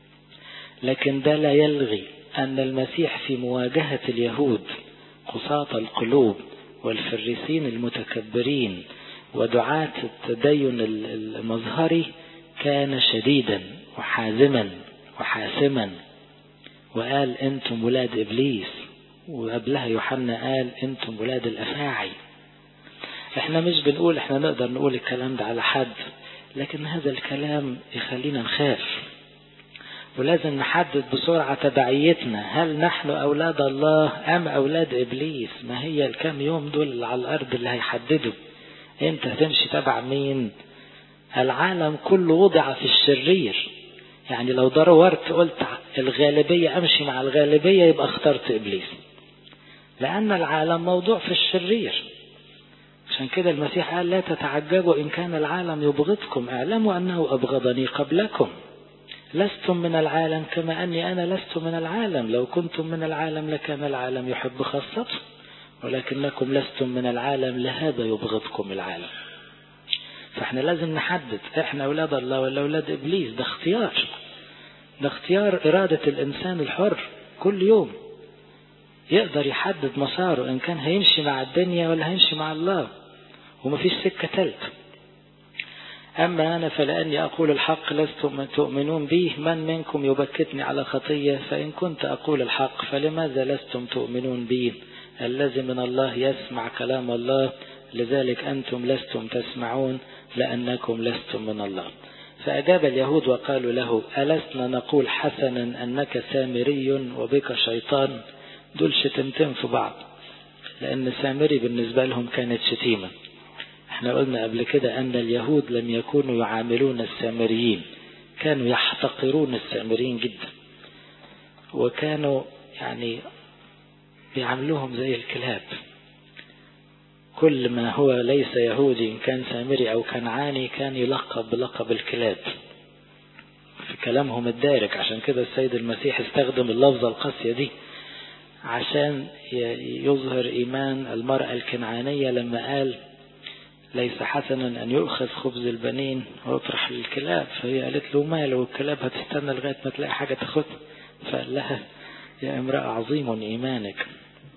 لكن ده لا يلغي أن المسيح في مواجهة اليهود قساة القلوب والفريسين المتكبرين ودعاة التدين المظهري كان شديدا وحازما وحاسما وقال انتم ولاد ابليس وقبلها يوحنا قال انتم ولاد الافاعي احنا مش بنقول احنا نقدر نقول الكلام ده على حد لكن هذا الكلام يخلينا نخاف ولازم نحدد بسرعة تبعيتنا هل نحن أولاد الله أم أولاد إبليس ما هي الكام يوم دول اللي على الأرض اللي هيحددوا أنت هتمشي تبع مين العالم كله وضع في الشرير يعني لو دورت قلت الغالبية أمشي مع الغالبية يبقى اخترت إبليس لأن العالم موضوع في الشرير عشان كده المسيح قال لا تتعجبوا إن كان العالم يبغضكم اعلموا أنه أبغضني قبلكم لستم من العالم كما أني أنا لست من العالم لو كنتم من العالم لكان العالم يحب خاصته ولكنكم لستم من العالم لهذا يبغضكم العالم فاحنا لازم نحدد احنا أولاد الله ولا أولاد إبليس ده اختيار ده اختيار إرادة الإنسان الحر كل يوم يقدر يحدد مساره إن كان هيمشي مع الدنيا ولا هيمشي مع الله ومفيش سكة تالتة أما أنا فلأني أقول الحق لستم تؤمنون به من منكم يبكتني على خطية فإن كنت أقول الحق فلماذا لستم تؤمنون بي الذي من الله يسمع كلام الله لذلك أنتم لستم تسمعون لأنكم لستم من الله فأجاب اليهود وقالوا له ألسنا نقول حسنا أنك سامري وبك شيطان دول شتمتين في بعض لأن سامري بالنسبة لهم كانت شتيمة احنا قلنا قبل كده أن اليهود لم يكونوا يعاملون السامريين كانوا يحتقرون السامريين جدا وكانوا يعني بيعاملوهم زي الكلاب كل ما هو ليس يهودي إن كان سامري أو كنعاني كان يلقب بلقب الكلاب في كلامهم الدارج عشان كده السيد المسيح استخدم اللفظة القاسية دي عشان يظهر إيمان المرأة الكنعانية لما قال ليس حسنا أن يؤخذ خبز البنين ويطرح للكلاب فهي قالت له ماله والكلاب هتستنى لغاية ما تلاقي حاجة تاخدها فقال لها يا امرأة عظيم إيمانك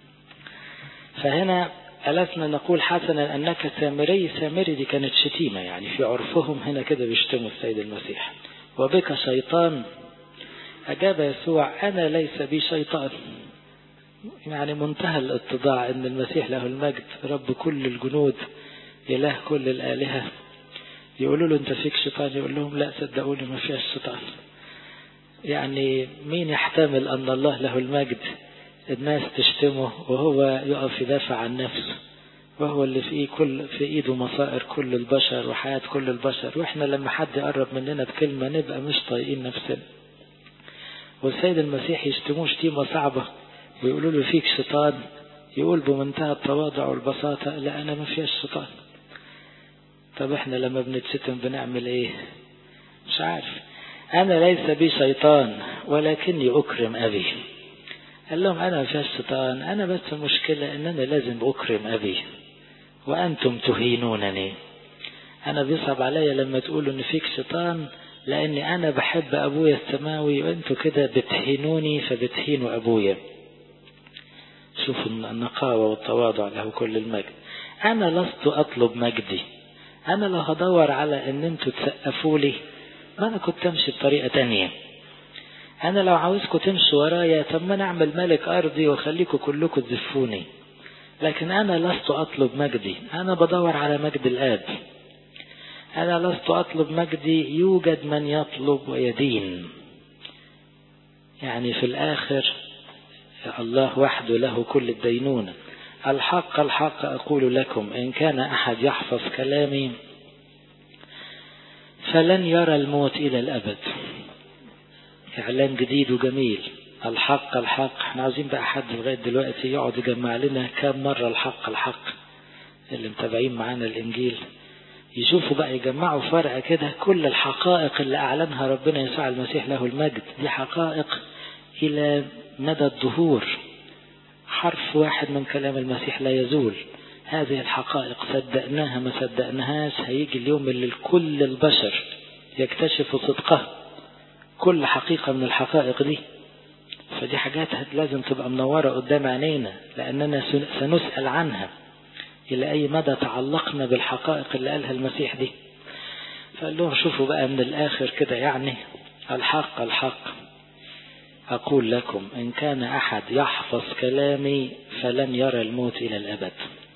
فهنا ألسنا نقول حسنا أنك سامري سامري دي كانت شتيمة يعني في عرفهم هنا كده بيشتموا السيد المسيح وبك شيطان أجاب يسوع أنا ليس بي شيطان يعني منتهى الاتضاع أن المسيح له المجد رب كل الجنود إله كل الآلهة يقولوا له أنت فيك شيطان يقول لهم لا صدقوني ما فيهاش شيطان يعني مين يحتمل أن الله له المجد الناس تشتمه وهو يقف يدافع عن نفسه وهو اللي في كل في ايده مصائر كل البشر وحياة كل البشر واحنا لما حد يقرب مننا بكلمة نبقى مش طايقين نفسنا والسيد المسيح يشتموه شتيمة صعبة ويقولوا له فيك شيطان يقول بمنتهى التواضع والبساطة لا أنا ما فيهاش شيطان طب احنا لما بنتشتم بنعمل ايه مش عارف أنا ليس بي شيطان ولكني أكرم أبي قال لهم أنا ما فيهاش شيطان أنا بس المشكلة إن أنا لازم أكرم أبي وأنتم تهينونني أنا بيصعب عليا لما تقولوا إن فيك شيطان لأني أنا بحب أبويا السماوي وأنتوا كده بتهينوني فبتهينوا أبويا شوفوا النقاوة والتواضع له كل المجد أنا لست أطلب مجدي أنا لو هدور على إن أنتوا تسقفوا لي ما أنا كنت أمشي بطريقة تانية أنا لو عاوزكم تمشوا ورايا طب ما نعمل ملك أرضي وخليكم كلكم تزفوني لكن أنا لست أطلب مجدي أنا بدور على مجد الآب أنا لست أطلب مجدي يوجد من يطلب ويدين يعني في الآخر الله وحده له كل الدينونة الحق الحق أقول لكم إن كان أحد يحفظ كلامي فلن يرى الموت إلى الأبد إعلان جديد وجميل الحق الحق احنا عاوزين بقى حد لغاية دلوقتي يقعد يجمع لنا كم مرة الحق الحق اللي متابعين معانا الإنجيل يشوفوا بقى يجمعوا فرقة كده كل الحقائق اللي أعلنها ربنا يسوع المسيح له المجد دي حقائق إلى مدى الظهور حرف واحد من كلام المسيح لا يزول هذه الحقائق صدقناها ما صدقناهاش هيجي اليوم اللي كل البشر يكتشفوا صدقها كل حقيقة من الحقائق دي فدي حاجات لازم تبقى منورة قدام عينينا لأننا سنسأل عنها إلى أي مدى تعلقنا بالحقائق اللي قالها المسيح دي فقال لهم شوفوا بقى من الآخر كده يعني الحق الحق أقول لكم إن كان أحد يحفظ كلامي فلن يرى الموت إلى الأبد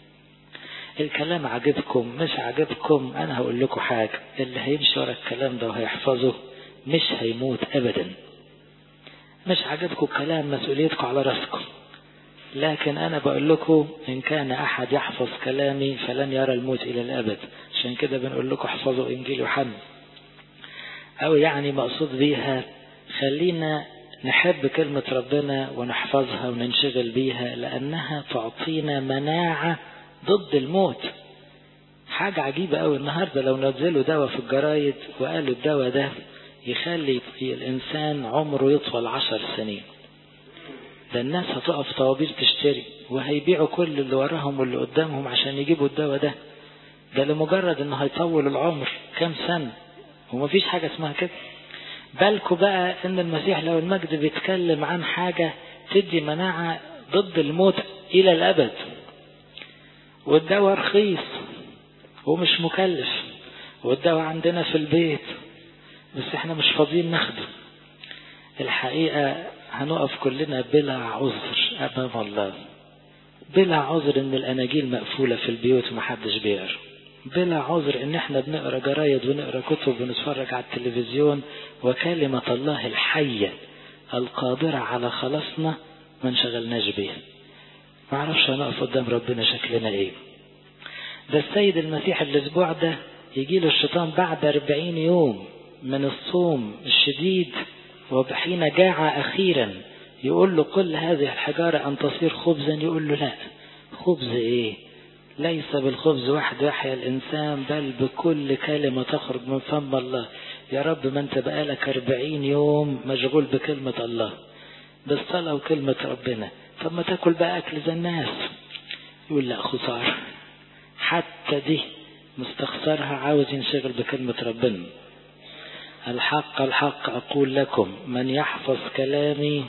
الكلام عجبكم مش عجبكم أنا هقول لكم حاجة اللي هيمشي ورا الكلام ده وهيحفظه مش هيموت أبدا مش عجبكم كلام مسؤوليتكم على راسكم لكن أنا بقول لكم إن كان أحد يحفظ كلامي فلن يرى الموت إلى الأبد عشان كده بنقول لكم احفظوا إنجيل يوحنا أو يعني مقصود بيها خلينا نحب كلمة ربنا ونحفظها وننشغل بيها لأنها تعطينا مناعة ضد الموت حاجة عجيبة أوي النهاردة لو نزلوا دواء في الجرايد وقالوا الدواء ده يخلي الإنسان عمره يطول عشر سنين ده الناس هتقف طوابير تشتري وهيبيعوا كل اللي وراهم واللي قدامهم عشان يجيبوا الدواء ده ده لمجرد انه هيطول العمر كام سنة ومفيش حاجة اسمها كده بالكوا بقى ان المسيح لو المجد بيتكلم عن حاجة تدي مناعة ضد الموت الى الابد والدواء رخيص ومش مكلف والدواء عندنا في البيت بس احنا مش فاضيين ناخده الحقيقة هنقف كلنا بلا عذر امام الله بلا عذر ان الاناجيل مقفولة في البيوت ومحدش بيقرا بلا عذر ان احنا بنقرا جرايد ونقرا كتب ونتفرج على التلفزيون وكلمة الله الحية القادرة على خلاصنا ما انشغلناش بيها ما اعرفش هنقف قدام ربنا شكلنا ايه ده السيد المسيح الاسبوع ده يجي له الشيطان بعد أربعين يوم من الصوم الشديد وحين جاع أخيرا يقول له كل هذه الحجارة أن تصير خبزا يقول له لا خبز إيه ليس بالخبز وحده يحيا الإنسان بل بكل كلمة تخرج من فم الله يا رب ما أنت بقالك أربعين يوم مشغول بكلمة الله بالصلاة وكلمة ربنا طب ما تاكل بقى أكل زي الناس يقول لا خسارة حتى دي مستخسرها عاوز ينشغل بكلمة ربنا الحق الحق أقول لكم من يحفظ كلامي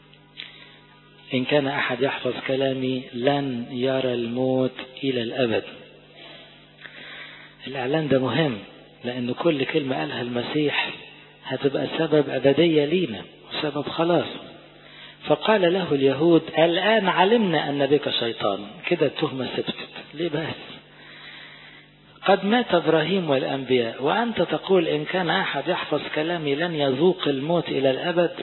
إن كان أحد يحفظ كلامي لن يرى الموت إلى الأبد الإعلان ده مهم لأن كل كلمة قالها المسيح هتبقى سبب أبدية لينا وسبب خلاص فقال له اليهود الآن علمنا أن بك شيطان كده التهمة ثبتت ليه بس قد مات إبراهيم والأنبياء وأنت تقول إن كان أحد يحفظ كلامي لن يذوق الموت إلى الأبد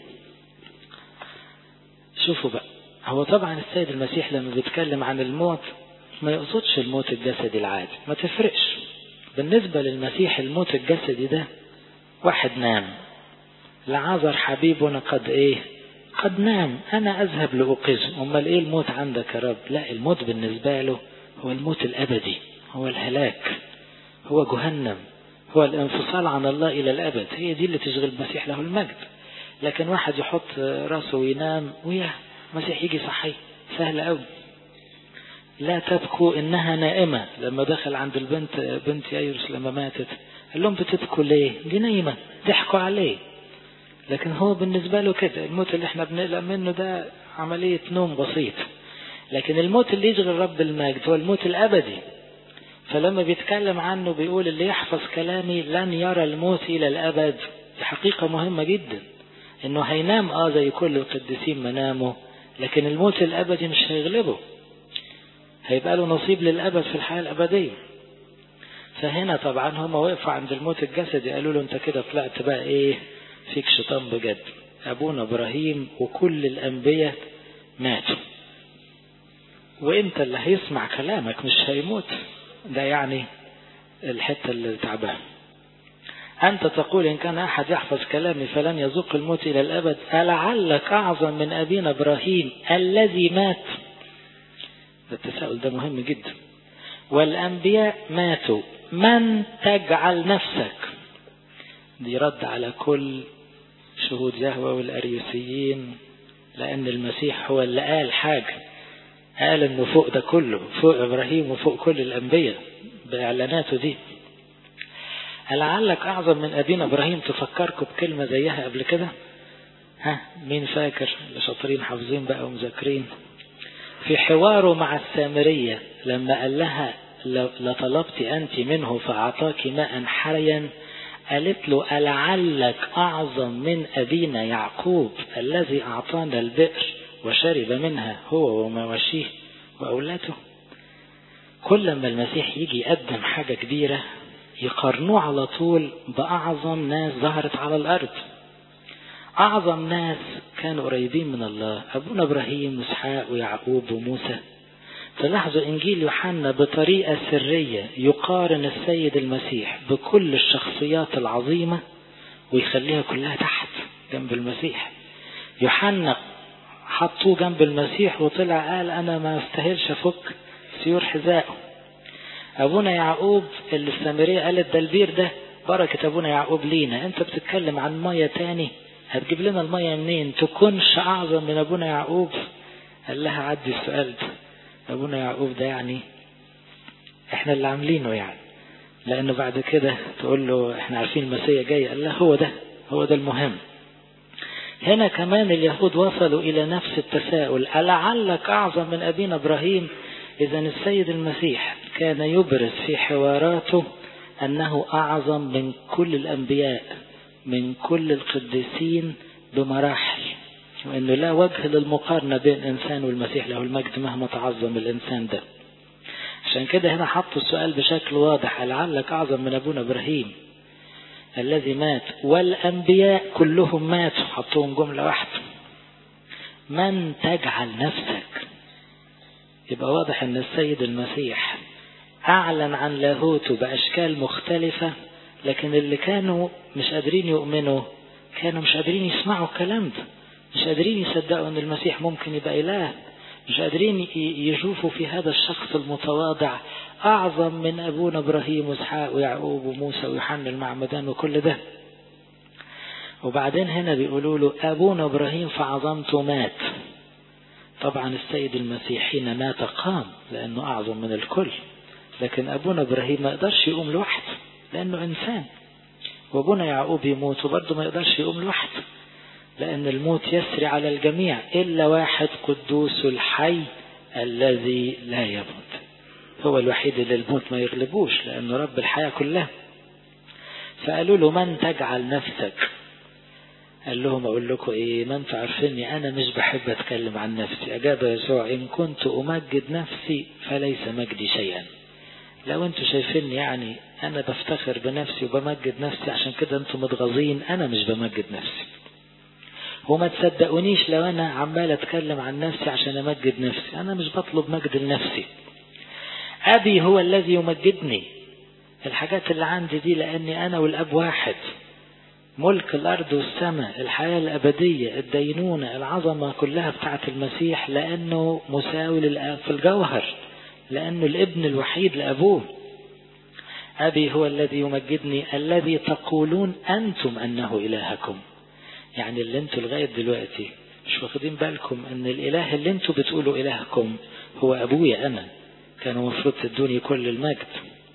شوفوا بقى هو طبعا السيد المسيح لما بيتكلم عن الموت ما يقصدش الموت الجسدي العادي ما تفرقش بالنسبة للمسيح الموت الجسدي ده واحد نام لعذر حبيبنا قد ايه قد نام انا اذهب لاوقظه امال ايه الموت عندك يا رب لا الموت بالنسبة له هو الموت الابدي هو الهلاك هو جهنم هو الانفصال عن الله الى الابد هي دي اللي تشغل المسيح له المجد لكن واحد يحط راسه وينام وياه المسيح يجي صحي سهل قوي لا تبكوا انها نائمة لما دخل عند البنت بنت يايرس لما ماتت قال لهم بتبكوا ليه دي نايمة ضحكوا عليه لكن هو بالنسبة له كده الموت اللي احنا بنقلق منه ده عملية نوم بسيط لكن الموت اللي يشغل رب المجد هو الموت الأبدي فلما بيتكلم عنه بيقول اللي يحفظ كلامي لن يرى الموت إلى الأبد دي حقيقة مهمة جدا انه هينام اه زي كل القديسين منامه لكن الموت الأبدي مش هيغلبه هيبقى له نصيب للأبد في الحياة الأبدية فهنا طبعا هم وقفوا عند الموت الجسدي قالوا له انت كده طلعت بقى ايه فيك شيطان بجد ابونا ابراهيم وكل الانبياء ماتوا وانت اللي هيسمع كلامك مش هيموت ده يعني الحتة اللي تعبان أنت تقول إن كان أحد يحفظ كلامي فلن يذوق الموت إلى الأبد ألعلك أعظم من أبينا إبراهيم الذي مات التساؤل ده مهم جدا والأنبياء ماتوا من تجعل نفسك دي رد على كل شهود يهوى والأريوسيين لأن المسيح هو اللي قال حاجة قال إنه فوق ده كله فوق إبراهيم وفوق كل الأنبياء بإعلاناته دي لعلك أعظم من أبينا إبراهيم تفكركم بكلمة زيها قبل كده ها مين فاكر اللي شاطرين حافظين بقى ومذاكرين في حواره مع السامرية لما قال لها لطلبت أنت منه فأعطاك ماء حريا قالت له ألعلك أعظم من أبينا يعقوب الذي أعطانا البئر وشرب منها هو ومواشيه وأولاده كل ما المسيح يجي يقدم حاجة كبيرة يقارنوه على طول بأعظم ناس ظهرت على الأرض أعظم ناس كانوا قريبين من الله أبونا إبراهيم وإسحاق ويعقوب وموسى تلاحظوا إنجيل يوحنا بطريقة سرية يقارن السيد المسيح بكل الشخصيات العظيمة ويخليها كلها تحت جنب المسيح يوحنا حطوه جنب المسيح وطلع قال أنا ما استاهلش أفك سيور حذائه أبونا يعقوب اللي السامرية قالت ده البير ده بركة أبونا يعقوب لينا أنت بتتكلم عن مية تاني هتجيب لنا المية منين تكونش أعظم من أبونا يعقوب قال لها عدي السؤال ده أبونا يعقوب ده يعني احنا اللي عاملينه يعني لأنه بعد كده تقول له احنا عارفين المسيح جاي قال له هو ده هو ده المهم هنا كمان اليهود وصلوا إلى نفس التساؤل ألعلك أعظم من أبينا إبراهيم إذا السيد المسيح كان يبرز في حواراته أنه أعظم من كل الأنبياء من كل القديسين بمراحل وأنه لا وجه للمقارنة بين إنسان والمسيح له المجد مهما تعظم الإنسان ده عشان كده هنا حطوا السؤال بشكل واضح لعلك أعظم من أبونا إبراهيم الذي مات والأنبياء كلهم ماتوا حطوهم جملة واحدة من تجعل نفسك يبقى واضح ان السيد المسيح اعلن عن لاهوته باشكال مختلفة لكن اللي كانوا مش قادرين يؤمنوا كانوا مش قادرين يسمعوا الكلام ده مش قادرين يصدقوا ان المسيح ممكن يبقى اله مش قادرين يشوفوا في هذا الشخص المتواضع اعظم من ابونا ابراهيم واسحاق ويعقوب وموسى ويوحنا المعمدان وكل ده وبعدين هنا بيقولوا له ابونا ابراهيم فعظمته مات طبعا السيد المسيح حين مات قام لأنه أعظم من الكل لكن أبونا إبراهيم ما يقدرش يقوم لوحده لأنه إنسان وأبونا يعقوب يموت وبرضه ما يقدرش يقوم لوحده لأن الموت يسري على الجميع إلا واحد قدوس الحي الذي لا يموت هو الوحيد اللي الموت ما يغلبوش لأنه رب الحياة كلها فقالوا له من تجعل نفسك قال لهم أقول لكم إيه ما أنتوا عارفيني أنا مش بحب أتكلم عن نفسي أجاب يسوع إن كنت أمجد نفسي فليس مجدي شيئا لو أنتوا شايفيني يعني أنا بفتخر بنفسي وبمجد نفسي عشان كده أنتوا متغاظين أنا مش بمجد نفسي وما تصدقونيش لو أنا عمال أتكلم عن نفسي عشان أمجد نفسي أنا مش بطلب مجد لنفسي أبي هو الذي يمجدني الحاجات اللي عندي دي لأني أنا والأب واحد ملك الأرض والسماء الحياة الأبدية الدينونة العظمة كلها بتاعت المسيح لأنه مساوي للآب في الجوهر لأنه الابن الوحيد لأبوه أبي هو الذي يمجدني الذي تقولون أنتم أنه إلهكم يعني اللي انتوا لغاية دلوقتي مش واخدين بالكم ان الاله اللي انتوا بتقولوا الهكم هو ابويا انا كانوا مفروض تدوني كل المجد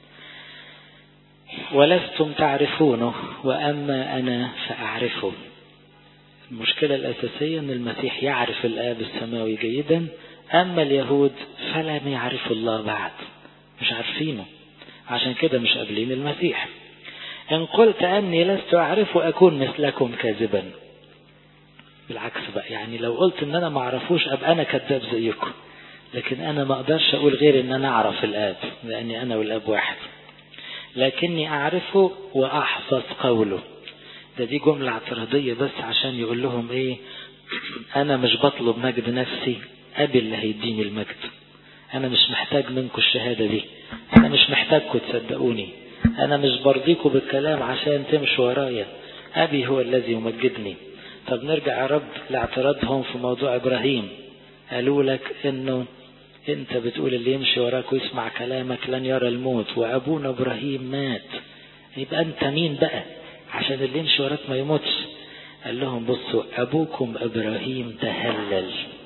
ولستم تعرفونه واما انا فاعرفه المشكلة الاساسية ان المسيح يعرف الاب السماوي جيدا اما اليهود فلم يعرفوا الله بعد مش عارفينه عشان كده مش قابلين المسيح إن قلت أني لست أعرف أكون مثلكم كاذبا بالعكس بقى يعني لو قلت ان انا ما اعرفوش ابقى انا كذاب زيكم لكن انا ما اقدرش اقول غير ان انا اعرف الاب لاني انا والاب واحد لكني اعرفه واحفظ قوله ده دي جملة اعتراضية بس عشان يقول لهم ايه انا مش بطلب مجد نفسي ابي اللي هيديني المجد انا مش محتاج منكم الشهادة دي انا مش محتاجكم تصدقوني انا مش برضيكم بالكلام عشان تمشوا ورايا ابي هو الذي يمجدني طب نرجع يا رب لاعتراضهم في موضوع ابراهيم قالوا لك انه انت بتقول اللي يمشي وراك ويسمع كلامك لن يرى الموت وابونا ابراهيم مات يبقى انت مين بقى عشان اللي يمشي وراك ما يموتش قال لهم بصوا ابوكم ابراهيم تهلل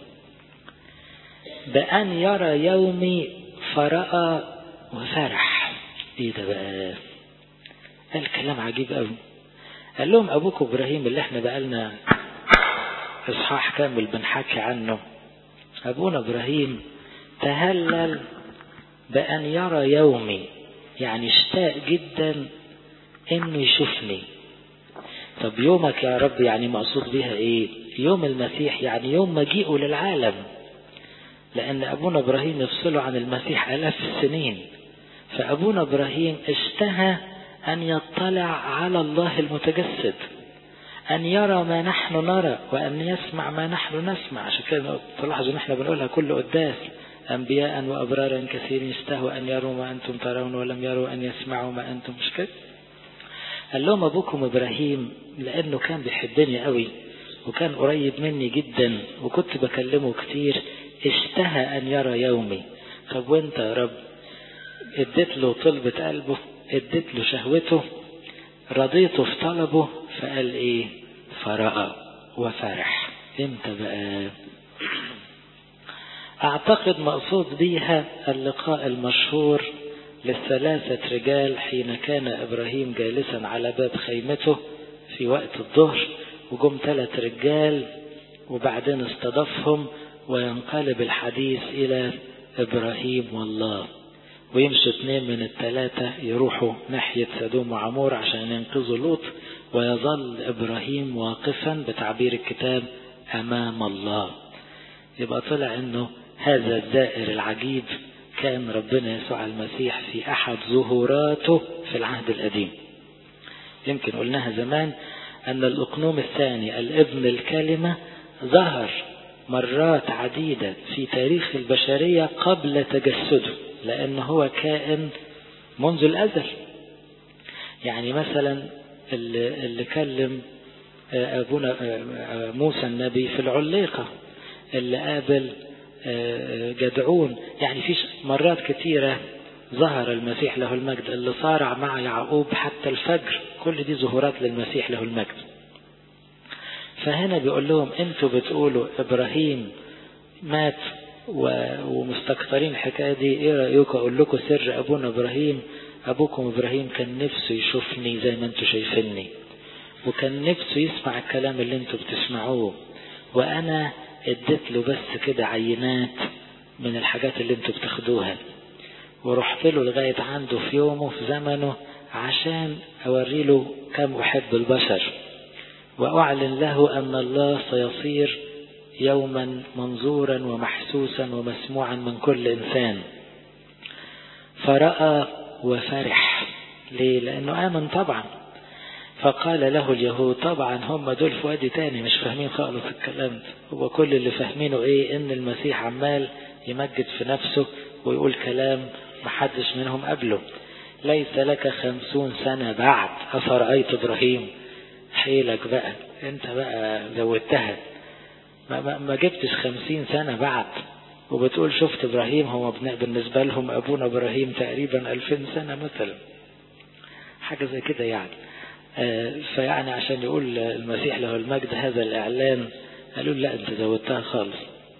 بان يرى يومي فرأى وفرح ايه ده بقى قال كلام عجيب قوي قال لهم ابوكم ابراهيم اللي احنا بقالنا اصحاح كامل بنحكي عنه ابونا ابراهيم تهلل بان يرى يومي يعني اشتاق جدا انه يشوفني طب يومك يا رب يعني مقصود بيها ايه يوم المسيح يعني يوم مجيئه للعالم لان ابونا ابراهيم يفصله عن المسيح الاف السنين فابونا ابراهيم اشتهى أن يطلع على الله المتجسد أن يرى ما نحن نرى وأن يسمع ما نحن نسمع عشان كده تلاحظوا ان احنا بنقولها كل قداس أنبياء وأبرارا كثيرين يستهوا أن يروا ما أنتم ترون ولم يروا أن يسمعوا ما أنتم مش كده قال لهم أبوكم إبراهيم لأنه كان بيحبني قوي وكان قريب مني جدا وكنت بكلمه كتير اشتهى أن يرى يومي طب وانت يا رب اديت له طلبة قلبه اديت له شهوته رضيته في طلبه فقال ايه فرأى وفرح امتى بقى اعتقد مقصود بيها اللقاء المشهور للثلاثة رجال حين كان ابراهيم جالسا على باب خيمته في وقت الظهر وجم ثلاث رجال وبعدين استضافهم وينقلب الحديث الى ابراهيم والله ويمشوا اثنين من الثلاثة يروحوا ناحية سدوم وعمور عشان ينقذوا لوط ويظل إبراهيم واقفا بتعبير الكتاب أمام الله يبقى طلع أنه هذا الزائر العجيب كان ربنا يسوع المسيح في أحد ظهوراته في العهد القديم يمكن قلناها زمان أن الأقنوم الثاني الابن الكلمة ظهر مرات عديدة في تاريخ البشرية قبل تجسده لأن هو كائن منذ الأزل يعني مثلا اللي, اللي كلم أبونا موسى النبي في العليقة اللي قابل جدعون يعني في مرات كثيرة ظهر المسيح له المجد اللي صارع مع يعقوب حتى الفجر كل دي ظهورات للمسيح له المجد فهنا بيقول لهم انتوا بتقولوا ابراهيم مات ومستكترين الحكايه دي ايه رايكم اقول لكم سر ابونا ابراهيم ابوكم ابراهيم كان نفسه يشوفني زي ما انتوا شايفيني وكان نفسه يسمع الكلام اللي انتوا بتسمعوه وانا اديت له بس كده عينات من الحاجات اللي انتوا بتاخدوها ورحت له لغايه عنده في يومه في زمنه عشان اوري له كم احب البشر واعلن له ان الله سيصير يوما منظورا ومحسوسا ومسموعا من كل انسان فراى وفرح ليه لانه امن طبعا فقال له اليهود طبعا هم دول في وادي تاني مش فاهمين خالص الكلام ده هو كل اللي فاهمينه ايه ان المسيح عمال يمجد في نفسه ويقول كلام محدش منهم قبله ليس لك خمسون سنة بعد أفرأيت إبراهيم حيلك بقى انت بقى زودتها ما, ما, ما جبتش خمسين سنة بعد وبتقول شفت ابراهيم هو بالنسبة لهم ابونا ابراهيم تقريبا الفين سنة مثلا حاجة زي كده يعني آه فيعني عشان يقول المسيح له المجد هذا الاعلان قالوا لا انت زودتها خالص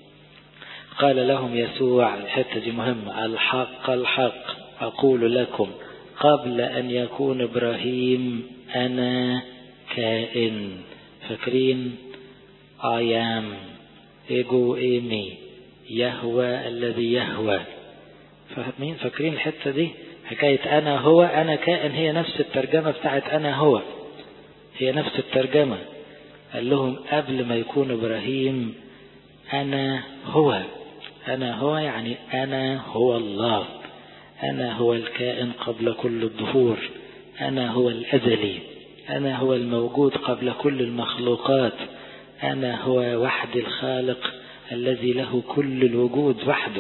قال لهم يسوع الحتة دي مهمة الحق الحق أقول لكم قبل أن يكون إبراهيم أنا كائن فاكرين I am ego إيمي يهوى الذي يهوى فاهمين فاكرين الحتة دي حكاية أنا هو أنا كائن هي نفس الترجمة بتاعت أنا هو هي نفس الترجمة قال لهم قبل ما يكون إبراهيم أنا هو أنا هو يعني أنا هو الله أنا هو الكائن قبل كل الظهور أنا هو الأزلي أنا هو الموجود قبل كل المخلوقات أنا هو وحد الخالق الذي له كل الوجود وحده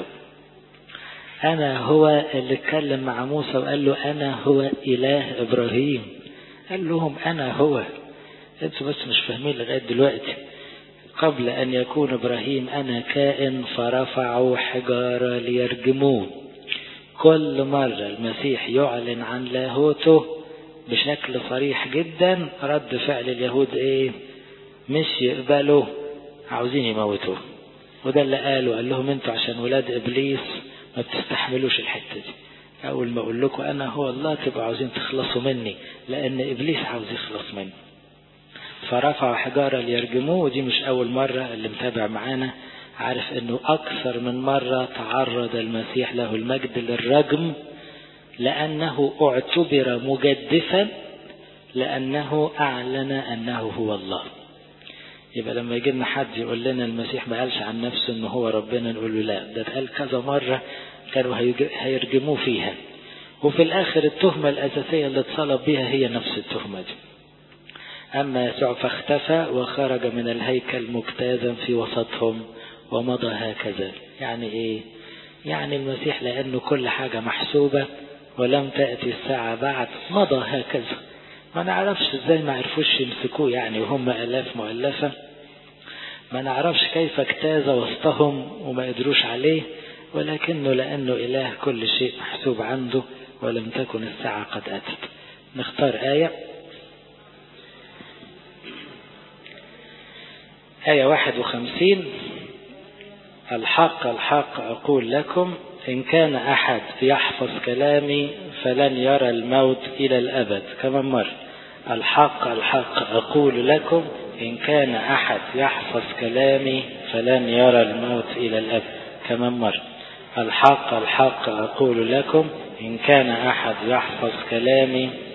أنا هو اللي اتكلم مع موسى وقال له أنا هو إله إبراهيم قال لهم أنا هو أنتوا بس مش فاهمين لغاية دلوقتي قبل أن يكون إبراهيم أنا كائن فرفعوا حجارة ليرجموه كل مرة المسيح يعلن عن لاهوته بشكل صريح جدا رد فعل اليهود ايه مش يقبلوا عاوزين يموتوه وده اللي قالوا قال لهم انتوا عشان ولاد ابليس ما بتستحملوش الحتة دي اول ما اقول لكم انا هو الله تبقوا عاوزين تخلصوا مني لان ابليس عاوز يخلص مني فرفعوا حجارة ليرجموه ودي مش اول مرة اللي متابع معانا عارف انه اكثر من مرة تعرض المسيح له المجد للرجم لانه اعتبر مجدفا لانه اعلن انه هو الله يبقى لما يجي لنا حد يقول لنا المسيح ما قالش عن نفسه انه هو ربنا نقول له لا ده اتقال كذا مرة كانوا هيرجموه فيها وفي الاخر التهمة الاساسية اللي اتصلب بها هي نفس التهمة دي اما يسوع فاختفى وخرج من الهيكل مجتازا في وسطهم ومضى هكذا يعني ايه يعني المسيح لانه كل حاجة محسوبة ولم تأتي الساعة بعد مضى هكذا ما نعرفش ازاي ما عرفوش يمسكوه يعني وهم الاف مؤلفة ما نعرفش كيف اجتاز وسطهم وما قدروش عليه ولكنه لانه اله كل شيء محسوب عنده ولم تكن الساعة قد اتت نختار آية آية واحد وخمسين الحق الحق أقول لكم إن كان أحد يحفظ كلامي فلن يرى الموت إلى الأبد كما مر الحق الحق أقول لكم إن كان أحد يحفظ كلامي فلن يرى الموت إلى الأبد كما مر الحق الحق أقول لكم إن كان أحد يحفظ كلامي